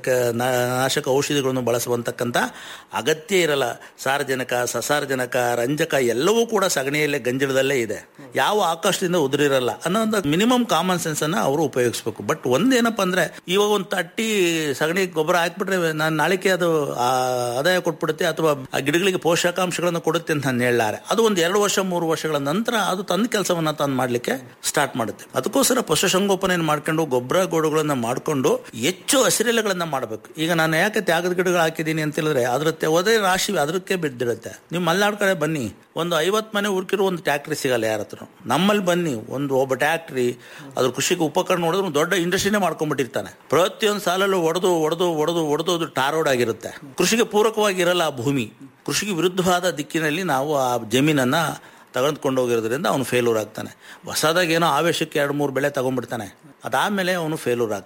ನಾಶಕ ಔಷಧಿಗಳನ್ನು ಬಳಸುವಂತಕ್ಕಂಥ ಅಗತ್ಯ ಇರಲ್ಲ ಸಾರಜನಕ ಸಸಾರಜನಕ ರಂಜಕ ಎಲ್ಲವೂ ಕೂಡ ಸಗಣಿಯಲ್ಲೇ ಗಂಜಲದಲ್ಲೇ ಇದೆ ಯಾವ ಆಕಾಶದಿಂದ ಉದುರಿರಲ್ಲ ಅನ್ನೋ ಒಂದು ಮಿನಿಮಮ್ ಕಾಮನ್ ಸೆನ್ಸ್ ಅನ್ನ ಅವರು ಉಪಯೋಗಿಸ್ಬೇಕು ಬಟ್ ಒಂದೇನಪ್ಪ ಅಂದ್ರೆ ಇವಾಗ ಒಂದು ತಟ್ಟಿ ಸಗಣಿ ಗೊಬ್ಬರ ಹಾಕ್ಬಿಟ್ರೆ ನಾನು ನಾಳಿಕೆ ಅದು ಆ, ಆದಾಯ ಕೊಟ್ಬಿಡುತ್ತೆ ಅಥವಾ ಆ ಗಿಡಗಳಿಗೆ ಪೋಷಕಾಂಶಗಳನ್ನು ಕೊಡುತ್ತೆ ಅಂತ ನಾನು ಹೇಳಲಾರೆ ಅದು ಒಂದು ಎರಡು ವರ್ಷ ಮೂರು ವರ್ಷಗಳ ನಂತರ ಅದು ತನ್ನ ಕೆಲಸವನ್ನ ತಾನು ಮಾಡ್ಲಿಕ್ಕೆ ಸ್ಟಾರ್ಟ್ ಮಾಡುತ್ತೆ ಅದಕ್ಕೋಸ್ಕರ ಪಶುಸಂಗೋಪನೆಯನ್ನು ಮಾಡ್ಕೊಂಡು ಗೊಬ್ಬರ ಗೋಡುಗಳನ್ನ ಮಾಡ್ಕೊಂಡು ಹೆಚ್ಚು ಹಸಿರೆಲೆಗಳನ್ನ ಮಾಡಬೇಕು ಈಗ ನಾನು ಯಾಕೆ ತ್ಯಾಗದ ಗಿಡಗಳು ಹಾಕಿದ್ದೀನಿ ಅಂತ ಹೇಳಿದ್ರೆ ಅದ್ರ ಒಂದೇ ರಾಶಿ ಅದಕ್ಕೆ ಬಿದ್ದಿರುತ್ತೆ ನೀವು ಮಲ್ನಾಡ್ ಕಡೆ ಬನ್ನಿ ಒಂದು ಐವತ್ತು ಮನೆ ಹುಡುಕಿರೋ ಒಂದು ಟ್ಯಾಕ್ಟ್ರಿ ಸಿಗಲ್ಲ ಯಾರ ಹತ್ರ ನಮ್ಮಲ್ಲಿ ಬನ್ನಿ ಒಂದು ಒಬ್ಬ ಟ್ಯಾಕ್ಟ್ರಿ ಅದ್ರ ಕೃಷಿಗೆ ಉಪಕರಣ ನೋಡಿದ್ರೆ ಒಂದು ದೊಡ್ಡ ಇಂಡಸ್ಟ್ರಿನೇ ಮಾಡ್ಕೊಂಡ್ಬಿಟ್ಟಿರ್ತಾನೆ ಪ್ರತಿಯೊಂದು ಸಾಲಲ್ಲೂ ಒಡೆದು ಒಡೆದು ಒಡೆದು ಒಡೆದು ಅದು ಟಾರ್ ರೋಡ್ ಆಗಿರುತ್ತೆ ಕೃಷಿಗೆ ಪೂರಕವಾಗಿ ಇರಲ್ಲ ಆ ಭೂಮಿ ಕೃಷಿಗೆ ವಿರುದ್ಧವಾದ ದಿಕ್ಕಿನಲ್ಲಿ ನಾವು ಆ ಜಮೀನನ್ನ ತೆಗೆದುಕೊಂಡು ಹೋಗಿರೋದ್ರಿಂದ ಅವನು ಫೇಲ್ಯೂರ್ ಆಗ್ತಾನೆ ಹೊಸದಾಗಿ ಏನೋ ಆವೇಶಕ್ಕೆ ಎರಡು ಮೂರು ಬೆಳೆ ತಗೊಂಡ್ಬಿಡ್ತಾನೆ ಅದಾದ್ಮೇಲೆ ಅವನು ಫೇಲ್ಯೂರ್ ಆಗ್ತಾನೆ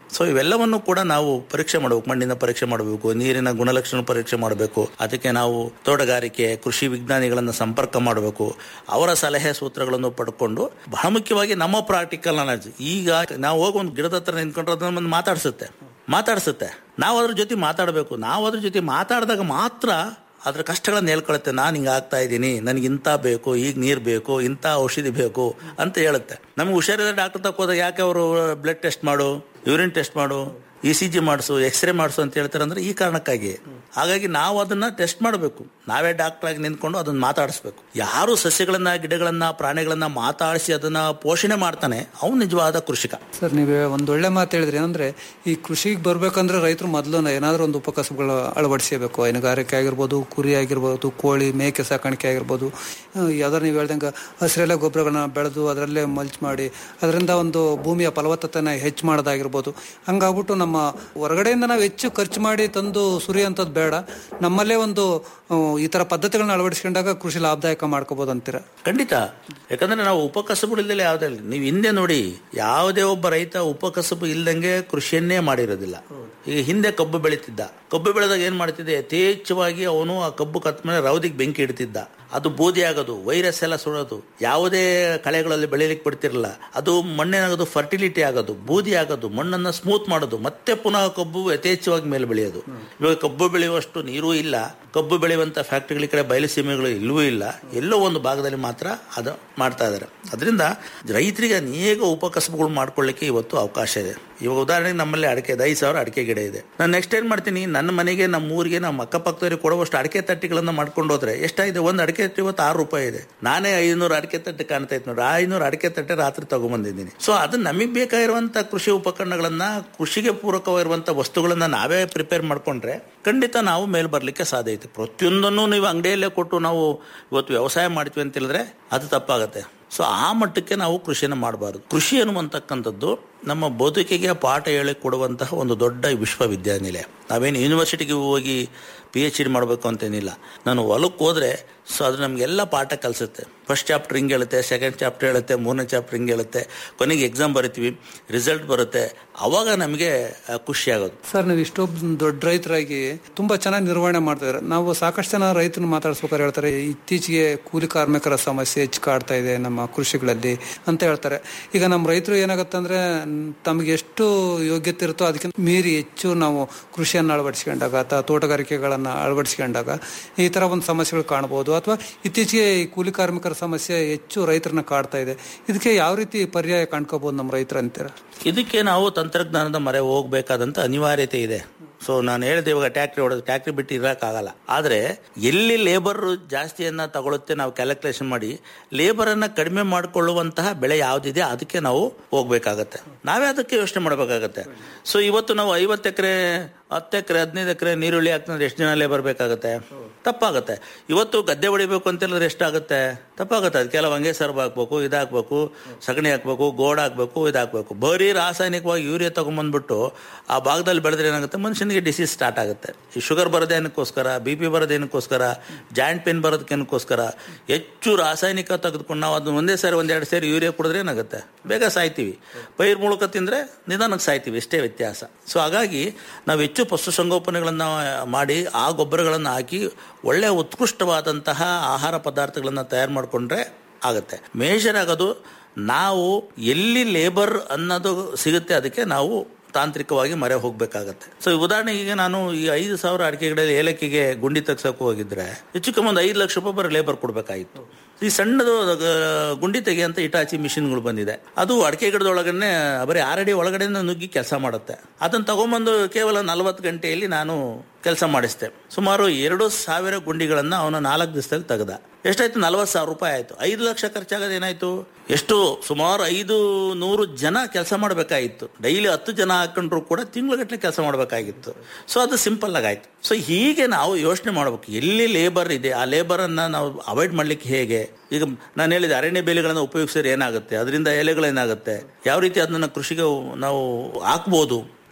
ಸೊ ಇವೆಲ್ಲವನ್ನು ಕೂಡ ನಾವು ಪರೀಕ್ಷೆ ಮಾಡಬೇಕು ಮಣ್ಣಿನ ಪರೀಕ್ಷೆ ಮಾಡಬೇಕು ನೀರಿನ ಗುಣಲಕ್ಷಣ ಪರೀಕ್ಷೆ ಮಾಡಬೇಕು ಅದಕ್ಕೆ ನಾವು ತೋಟಗಾರಿಕೆ ಕೃಷಿ ವಿಜ್ಞಾನಿಗಳನ್ನ ಸಂಪರ್ಕ ಮಾಡಬೇಕು ಅವರ ಸಲಹೆ ಸೂತ್ರಗಳನ್ನು ಪಡ್ಕೊಂಡು ಬಹಳ ಮುಖ್ಯವಾಗಿ ನಮ್ಮ ಪ್ರಾಕ್ಟಿಕಲ್ ನಾಲೆಜ್ ಈಗ ನಾವು ಹೋಗಿ ಒಂದು ಗಿಡದ ಹತ್ರ ನಿಂತ್ಕೊಂಡ್ರೆ ಅದನ್ನ ಒಂದು ಮಾತಾಡಿಸುತ್ತೆ ಮಾತಾಡಿಸುತ್ತೆ ನಾವು ಅದ್ರ ಜೊತೆ ಮಾತಾಡಬೇಕು ನಾವು ಅದ್ರ ಜೊತೆ ಮಾತಾಡಿದಾಗ ಮಾತ್ರ ಅದ್ರ ಕಷ್ಟಗಳನ್ನ ಹೇಳ್ಕೊಳುತ್ತೆ ನಾನು ಹಿಂಗೆ ಆಗ್ತಾ ಇದ್ದೀನಿ ನನಗೆ ಇಂಥ ಬೇಕು ಈಗ ನೀರು ಬೇಕು ಇಂಥ ಔಷಧಿ ಬೇಕು ಅಂತ ಹೇಳುತ್ತೆ ನಮ್ಗೆ ಹುಷಾರಿದ್ರೆ ಡಾಕ್ಟರ್ ತಕ್ಕ ಹೋದಾಗ ಯಾಕೆ ಅವರು ಬ್ಲಡ್ ಟೆಸ್ಟ್ ಮಾಡು ಯೂರಿನ್ ಟೆಸ್ಟ್ ಮಾಡು ಇ ಸಿ ಜಿ ಮಾಡಿಸು ಎಕ್ಸ್ರೇ ಮಾಡಿಸು ಅಂತ ಹೇಳ್ತಾರೆ ಅಂದ್ರೆ ಈ ಕಾರಣಕ್ಕಾಗಿ ಹಾಗಾಗಿ ನಾವು ಅದನ್ನ ಟೆಸ್ಟ್ ಮಾಡಬೇಕು ನಾವೇ ಡಾಕ್ಟರ್ ಆಗಿ ನಿಂತ್ಕೊಂಡು ಅದನ್ನ ಮಾತಾಡಿಸ್ಬೇಕು ಯಾರು ಸಸ್ಯಗಳನ್ನ ಗಿಡಗಳನ್ನ ಪ್ರಾಣಿಗಳನ್ನ ಮಾತಾಡಿಸಿ ಅದನ್ನ ಪೋಷಣೆ ಮಾಡ್ತಾನೆ ಅವ್ನು ನಿಜವಾದ ಕೃಷಿಕ ಸರ್ ನೀವೇ ಒಂದು ಒಳ್ಳೆ ಮಾತು ಹೇಳಿದ್ರಿ ಏನಂದ್ರೆ ಈ ಕೃಷಿಗೆ ಬರ್ಬೇಕಂದ್ರೆ ರೈತರು ಮೊದಲು ಏನಾದರೂ ಒಂದು ಉಪಕಸಬುಗಳು ಅಳವಡಿಸಬೇಕು ಹೈನುಗಾರಿಕೆ ಆಗಿರ್ಬೋದು ಕುರಿ ಆಗಿರ್ಬೋದು ಕೋಳಿ ಮೇಕೆ ಸಾಕಾಣಿಕೆ ಆಗಿರ್ಬೋದು ಯಾವ್ದಾರು ನೀವು ಹೇಳ್ದಂಗೆ ಹಸಿರೆಲೆ ಗೊಬ್ಬರಗಳನ್ನ ಬೆಳೆದು ಅದರಲ್ಲೇ ಮಲ್ಚ್ ಮಾಡಿ ಅದರಿಂದ ಒಂದು ಭೂಮಿಯ ಫಲವತ್ತತೆನ ಹೆಚ್ಚು ಮಾಡೋದಾಗಿರ್ಬೋದು ಹಂಗಾಗ್ಬಿಟ್ಟು ನಮ್ಮ ಹೊರಗಡೆಯಿಂದ ನಾವು ಹೆಚ್ಚು ಖರ್ಚು ಮಾಡಿ ತಂದು ಸುರಿಯೋಂಥದ್ದು ಬೇಡ ನಮ್ಮಲ್ಲೇ ಒಂದು ಆ, ಈ ತರ ಪದ್ಧತಿಗಳನ್ನ ಅಳವಡಿಸ್ಕೊಂಡಾಗ ಕೃಷಿ ಲಾಭದಾಯಕ ಮಾಡ್ಕೋಬಹುದು ಅಂತೀರಾ ಖಂಡಿತ ಯಾಕಂದ್ರೆ ನಾವು ಉಪಕಸಬುಗಳು ಇಲ್ಲದೆ ಯಾವುದೇ ಇಲ್ಲ ನೀವು ಹಿಂದೆ ನೋಡಿ ಯಾವುದೇ ಒಬ್ಬ ರೈತ ಉಪಕಸಬು ಇಲ್ದಂಗೆ ಕೃಷಿಯನ್ನೇ ಮಾಡಿರೋದಿಲ್ಲ ಈಗ ಹಿಂದೆ ಕಬ್ಬು ಬೆಳೀತಿದ್ದ ಕಬ್ಬು ಬೆಳೆದಾಗ ಏನ್ ಮಾಡ್ತಿದ್ದೆ ಯಥೇಚ್ಛವಾಗಿ ಅವನು ಆ ಕಬ್ಬು ಕತ್ತ ಮೇಲೆ ರೌದಿಗೆ ಬೆಂಕಿ ಇಡ್ತಿದ್ದ ಅದು ಬೂದಿ ಆಗೋದು ವೈರಸ್ ಎಲ್ಲ ಸುಡೋದು ಯಾವುದೇ ಕಳೆಗಳಲ್ಲಿ ಬೆಳೀಲಿಕ್ಕೆ ಬಿಡ್ತಿರಲ್ಲ ಅದು ಮಣ್ಣಿನಾಗೋದು ಫರ್ಟಿಲಿಟಿ ಆಗೋದು ಬೂದಿ ಆಗೋದು ಮಣ್ಣನ್ನ ಸ್ಮೂತ್ ಮಾಡೋದು ಮತ್ತೆ ಪುನಃ ಕಬ್ಬು ಯಥೇಚ್ಛವಾಗಿ ಮೇಲೆ ಬೆಳೆಯೋದು ಇವಾಗ ಕಬ್ಬು ಬೆಳೆಯುವಷ್ಟು ನೀರು ಇಲ್ಲ ಕಬ್ಬು ಬೆಳೆಯುವಂತ ಫ್ಯಾಕ್ಟ್ರಿಗಳ ಕಡೆ ಬಯಲು ಸೀಮೆಗಳು ಇಲ್ಲವೂ ಇಲ್ಲ ಎಲ್ಲೋ ಒಂದು ಭಾಗದಲ್ಲಿ ಮಾತ್ರ ಅದು ಮಾಡ್ತಾ ಇದ್ದಾರೆ ಅದರಿಂದ ರೈತರಿಗೆ ಅನೇಕ ಉಪಕಸಬುಗಳು ಮಾಡ್ಕೊಳ್ಳಿಕ್ಕೆ ಇವತ್ತು ಅವಕಾಶ ಇದೆ ಇವಾಗ ಉದಾಹರಣೆಗೆ ನಮ್ಮಲ್ಲಿ ಅಡಿಕೆ ಐದು ಸಾವಿರ ಅಡಿಕೆ ಗಿಡ ಇದೆ ನಾನು ನೆಕ್ಸ್ಟ್ ಏನ್ ಮಾಡ್ತೀನಿ ನನ್ನ ಮನೆಗೆ ನಮ್ಮ ಊರಿಗೆ ನಮ್ಮ ಅಕ್ಕಪಕ್ಕದವರಿಗೆ ಕೊಡುವಷ್ಟು ಅಡಿಕೆ ತಟ್ಟಿಗಳನ್ನ ಮಾಡ್ಕೊಂಡು ಹೋದ್ರೆ ಎಷ್ಟಾಗಿದೆ ಒಂದು ಅಡಿಕೆ ತಟ್ಟೆ ಇವತ್ತು ಆರು ರೂಪಾಯಿ ಇದೆ ನಾನೇ ಐನೂರು ಅಡಿಕೆ ತಟ್ಟೆ ಕಾಣ್ತಾ ಇತ್ತು ನೋಡಿ ಐನೂರು ಅಡಿಕೆ ತಟ್ಟೆ ರಾತ್ರಿ ತಗೊಂಬಂದಿದ್ದೀನಿ ಸೊ ಅದು ನಮಗೆ ಬೇಕಾಗಿರುವಂತ ಕೃಷಿ ಉಪಕರಣಗಳನ್ನ ಕೃಷಿಗೆ ಪೂರಕವಾಗಿರುವಂತ ವಸ್ತುಗಳನ್ನ ನಾವೇ ಪ್ರಿಪೇರ್ ಮಾಡ್ಕೊಂಡ್ರೆ ಖಂಡಿತ ನಾವು ಮೇಲ್ ಬರ್ಲಿಕ್ಕೆ ಸಾಧ್ಯ ಐತೆ ಪ್ರತಿಯೊಂದನ್ನು ನೀವು ಅಂಗಡಿಯಲ್ಲೇ ಕೊಟ್ಟು ನಾವು ಇವತ್ತು ವ್ಯವಸಾಯ ಮಾಡ್ತೀವಿ ಅಂತ ಹೇಳಿದ್ರೆ ಅದು ತಪ್ಪಾಗತ್ತೆ ಸೊ ಆ ಮಟ್ಟಕ್ಕೆ ನಾವು ಕೃಷಿಯನ್ನು ಮಾಡಬಾರದು ಕೃಷಿ ಅನ್ನುವಂತಕ್ಕಂಥದ್ದು ನಮ್ಮ ಬದುಕಿಗೆ ಪಾಠ ಹೇಳಿ ಕೊಡುವಂತಹ ಒಂದು ದೊಡ್ಡ ವಿಶ್ವವಿದ್ಯಾನಿಲಯ ನಾವೇನು ಯೂನಿವರ್ಸಿಟಿಗೆ ಹೋಗಿ ಪಿ ಎಚ್ ಡಿ ಮಾಡಬೇಕು ಅಂತೇನಿಲ್ಲ ನಾನು ಹೊಲಕ್ಕೆ ಹೋದ್ರೆ ಸೊ ಅದು ನಮಗೆಲ್ಲ ಪಾಠ ಕಲಿಸುತ್ತೆ ಫಸ್ಟ್ ಚಾಪ್ಟರ್ ಹಿಂಗೆ ಹೇಳುತ್ತೆ ಸೆಕೆಂಡ್ ಚಾಪ್ಟರ್ ಹೇಳುತ್ತೆ ಮೂರನೇ ಚಾಪ್ಟರ್ ಹಿಂಗೆ ಹೇಳುತ್ತೆ ಕೊನೆಗೆ ಎಕ್ಸಾಮ್ ಬರಿತೀವಿ ರಿಸಲ್ಟ್ ಬರುತ್ತೆ ಅವಾಗ ನಮಗೆ ಆ, ಖುಷಿ ಆಗೋದು ಸರ್ ನೀವು ಇಷ್ಟೊಬ್ಬ ದೊಡ್ಡ ರೈತರಾಗಿ ತುಂಬಾ ಚೆನ್ನಾಗಿ ನಿರ್ವಹಣೆ ಮಾಡ್ತಿದ್ದಾರೆ ನಾವು ಸಾಕಷ್ಟು ಜನ ರೈತನ ಮಾತಾಡ್ಸ್ಬೇಕಾದ್ರೆ ಹೇಳ್ತಾರೆ ಇತ್ತೀಚೆಗೆ ಕೂಲಿ ಕಾರ್ಮಿಕರ ಸಮಸ್ಯೆ ಹೆಚ್ಚು ಕಾಡ್ತಾ ಇದೆ ನಮ್ಮ ಕೃಷಿಗಳಲ್ಲಿ ಅಂತ ಹೇಳ್ತಾರೆ ಈಗ ನಮ್ಮ ರೈತರು ಏನಾಗುತ್ತೆ ಅಂದ್ರೆ ನ್- ತಮಗೆ ಎಷ್ಟು ಯೋಗ್ಯತೆ ಇರುತ್ತೋ ಅದಕ್ಕಿಂತ ಮೀರಿ ಹೆಚ್ಚು ನಾವು ಕೃಷಿಯನ್ನು ಅಳವಡಿಸ್ಕೊಂಡಾಗ ಅಥವಾ ತೋಟಗಾರಿಕೆಗಳನ್ನ ಅಳವಡಿಸ್ಕೊಂಡಾಗ ಈ ತರ ಒಂದು ಸಮಸ್ಯೆಗಳು ಕಾಣಬಹುದು ಅಥವಾ ಇತ್ತೀಚೆಗೆ ಈ ಕೂಲಿ ಕಾರ್ಮಿಕರ ಸಮಸ್ಯೆ ಹೆಚ್ಚು ರೈತರನ್ನ ಕಾಡ್ತಾ ಇದೆ ಇದಕ್ಕೆ ಯಾವ ರೀತಿ ಪರ್ಯಾಯ ಕಾಣ್ಕೋಬಹುದು ನಮ್ಮ ರೈತರು ಅಂತೀರಾ ಇದಕ್ಕೆ ನಾವು ತಂತ್ರಜ್ಞಾನದ ಮೊರೆ ಹೋಗ್ಬೇಕಾದಂತ ಅನಿವಾರ್ಯತೆ ಇದೆ ಸೊ ನಾನು ಹೇಳಿದೆ ಇವಾಗ ಟ್ಯಾಕ್ಟ್ರಿ ಹೊಡೆದು ಟ್ಯಾಕ್ಟ್ರಿ ಬಿಟ್ಟು ಇರೋಕ್ಕಾಗಲ್ಲ ಆದರೆ ಎಲ್ಲಿ ಲೇಬರ್ ಜಾಸ್ತಿಯನ್ನ ತಗೊಳುತ್ತೆ ನಾವು ಕ್ಯಾಲ್ಕುಲೇಷನ್ ಮಾಡಿ ಲೇಬರ್ ಅನ್ನ ಕಡಿಮೆ ಮಾಡಿಕೊಳ್ಳುವಂತಹ ಬೆಳೆ ಯಾವ್ದಿದೆ ಅದಕ್ಕೆ ನಾವು ಹೋಗ್ಬೇಕಾಗತ್ತೆ ನಾವೇ ಅದಕ್ಕೆ ಯೋಚನೆ ಮಾಡಬೇಕಾಗತ್ತೆ ಸೊ ಇವತ್ತು ನಾವು ಐವತ್ತು ಎಕರೆ ಹತ್ತು ಎಕರೆ ಹದಿನೈದು ಎಕರೆ ನೀರುಳ್ಳಿ ಹಾಕ್ತಂದ್ರೆ ಎಷ್ಟು ಜನ ಲೇಬರ್ ಬೇಕಾಗುತ್ತೆ ತಪ್ಪಾಗುತ್ತೆ ಇವತ್ತು ಗದ್ದೆ ಹೊಡಿಬೇಕು ಅಂತ ಹೇಳಿದ್ರೆ ಎಷ್ಟಾಗುತ್ತೆ ತಪ್ಪಾಗುತ್ತೆ ಅದು ಕೆಲವು ಹಂಗೆ ಸರ್ಬ್ ಹಾಕ್ಬೇಕು ಇದಾಕ್ಬೇಕು ಸಗಣಿ ಹಾಕ್ಬೇಕು ಗೋಡ್ ಹಾಕ್ಬೇಕು ಇದಾಕ್ಬೇಕು ಬರೀ ರಾಸಾಯನಿಕವಾಗಿ ಯೂರಿಯಾ ತಗೊಂಬಂದ್ಬಿಟ್ಟು ಆ ಭಾಗದಲ್ಲಿ ಬೆಳೆದ್ರೆ ಏನಾಗುತ್ತೆ ಮನುಷ್ಯನಿಗೆ ಡಿಸೀಸ್ ಸ್ಟಾರ್ಟ್ ಆಗುತ್ತೆ ಈ ಶುಗರ್ ಬರೋದೇನಕ್ಕೋಸ್ಕರ ಬಿ ಪಿ ಬರೋದೇನಕ್ಕೋಸ್ಕರ ಜಾಯಿಂಟ್ ಪೇನ್ ಬರೋದಕ್ಕೇನಕ್ಕೋಸ್ಕರ ಹೆಚ್ಚು ರಾಸಾಯನಿಕ ತೆಗೆದುಕೊಂಡು ನಾವು ಅದನ್ನ ಒಂದೇ ಸಾರಿ ಒಂದೆರಡು ಸೇರಿ ಯೂರಿಯಾ ಕುಡಿದ್ರೆ ಏನಾಗುತ್ತೆ ಬೇಗ ಸಾಯ್ತೀವಿ ಪೈರ್ ಮೂಲಕ ತಿಂದ್ರೆ ನಿಧಾನಕ್ಕೆ ಸಾಯ್ತೀವಿ ಇಷ್ಟೇ ವ್ಯತ್ಯಾಸ ಸೊ ಹಾಗಾಗಿ ನಾವು ಹೆಚ್ಚು ಪಶುಸಂಗೋಪನೆಗಳನ್ನ ಮಾಡಿ ಆ ಗೊಬ್ಬರಗಳನ್ನು ಹಾಕಿ ಒಳ್ಳೆಯ ಉತ್ಕೃಷ್ಟವಾದಂತಹ ಆಹಾರ ಪದಾರ್ಥಗಳನ್ನು ತಯಾರು ಮಾಡಿಕೊಂಡ್ರೆ ಆಗುತ್ತೆ ಮೇಜರ್ ಆಗೋದು ನಾವು ಎಲ್ಲಿ ಲೇಬರ್ ಅನ್ನೋದು ಸಿಗುತ್ತೆ ಅದಕ್ಕೆ ನಾವು ತಾಂತ್ರಿಕವಾಗಿ ಮರೆ ಹೋಗ್ಬೇಕಾಗತ್ತೆ ಸೊ ಉದಾಹರಣೆಗೆ ಈಗ ನಾನು ಈ ಐದು ಸಾವಿರ ಅಡಿಕೆ ಗಿಡ ಏಲಕ್ಕಿಗೆ ಗುಂಡಿ ತೆಗ್ಸಕ್ಕೆ ಹೋಗಿದ್ರೆ ಹೆಚ್ಚು ಕಮ್ಮಿ ಒಂದು ಐದು ಲಕ್ಷ ರೂಪಾಯಿ ಬರೀ ಲೇಬರ್ ಕೊಡ್ಬೇಕಾಗಿತ್ತು ಈ ಸಣ್ಣದು ಆ, ಗುಂಡಿ ತೆಗೆಯಂತ ಇಟಾಚಿ ಮಿಷಿನ್ಗಳು ಬಂದಿದೆ ಅದು ಅಡಿಕೆ ಗಿಡದೊಳಗನೆ ಬರೀ ಆರಡಿ ಒಳಗಡೆ ನುಗ್ಗಿ ಕೆಲಸ ಮಾಡುತ್ತೆ ಅದನ್ನ ತಗೊಂಬಂದು ಕೇವಲ ನಲವತ್ತು ಗಂಟೆಯಲ್ಲಿ ನಾನು ಕೆಲಸ ಮಾಡಿಸ್ದೆ ಸುಮಾರು ಎರಡು ಸಾವಿರ ಗುಂಡಿಗಳನ್ನ ಅವನು ನಾಲ್ಕು ದಿವಸದಲ್ಲಿ ತೆಗೆದ ಎಷ್ಟಾಯ್ತು ನಲವತ್ತು ಸಾವಿರ ರೂಪಾಯಿ ಆಯ್ತು ಐದು ಲಕ್ಷ ಖರ್ಚಾಗೋದು ಏನಾಯ್ತು ಎಷ್ಟು ಸುಮಾರು ಐದು ನೂರು ಜನ ಕೆಲಸ ಮಾಡಬೇಕಾಗಿತ್ತು ಡೈಲಿ ಹತ್ತು ಜನ ಹಾಕೊಂಡ್ರು ಕೂಡ ತಿಂಗಳಗಟ್ಟಲೆ ಕೆಲಸ ಮಾಡಬೇಕಾಗಿತ್ತು ಸೊ ಅದು ಸಿಂಪಲ್ ಆಗಾಯ್ತು ಸೊ ಹೀಗೆ ನಾವು ಯೋಚನೆ ಮಾಡಬೇಕು ಎಲ್ಲಿ ಲೇಬರ್ ಇದೆ ಆ ಲೇಬರ್ ಅನ್ನ ನಾವು ಅವಾಯ್ಡ್ ಮಾಡ್ಲಿಕ್ಕೆ ಹೇಗೆ ಈಗ ನಾನು ಹೇಳಿದೆ ಅರಣ್ಯ ಬೇಲಿಗಳನ್ನ ಉಪಯೋಗಿಸಿದ್ರೆ ಏನಾಗುತ್ತೆ ಅದರಿಂದ ಎಲೆಗಳೇನಾಗುತ್ತೆ ಯಾವ ರೀತಿ ಅದನ್ನ ಕೃಷಿಗೆ ನಾವು ಹಾಕ್ಬೋದು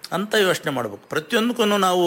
ಅಂತ ಯೋಚನೆ ಮಾಡ್ಬೇಕು ಪ್ರತಿಯೊಂದಕ್ಕೂ ನಾವು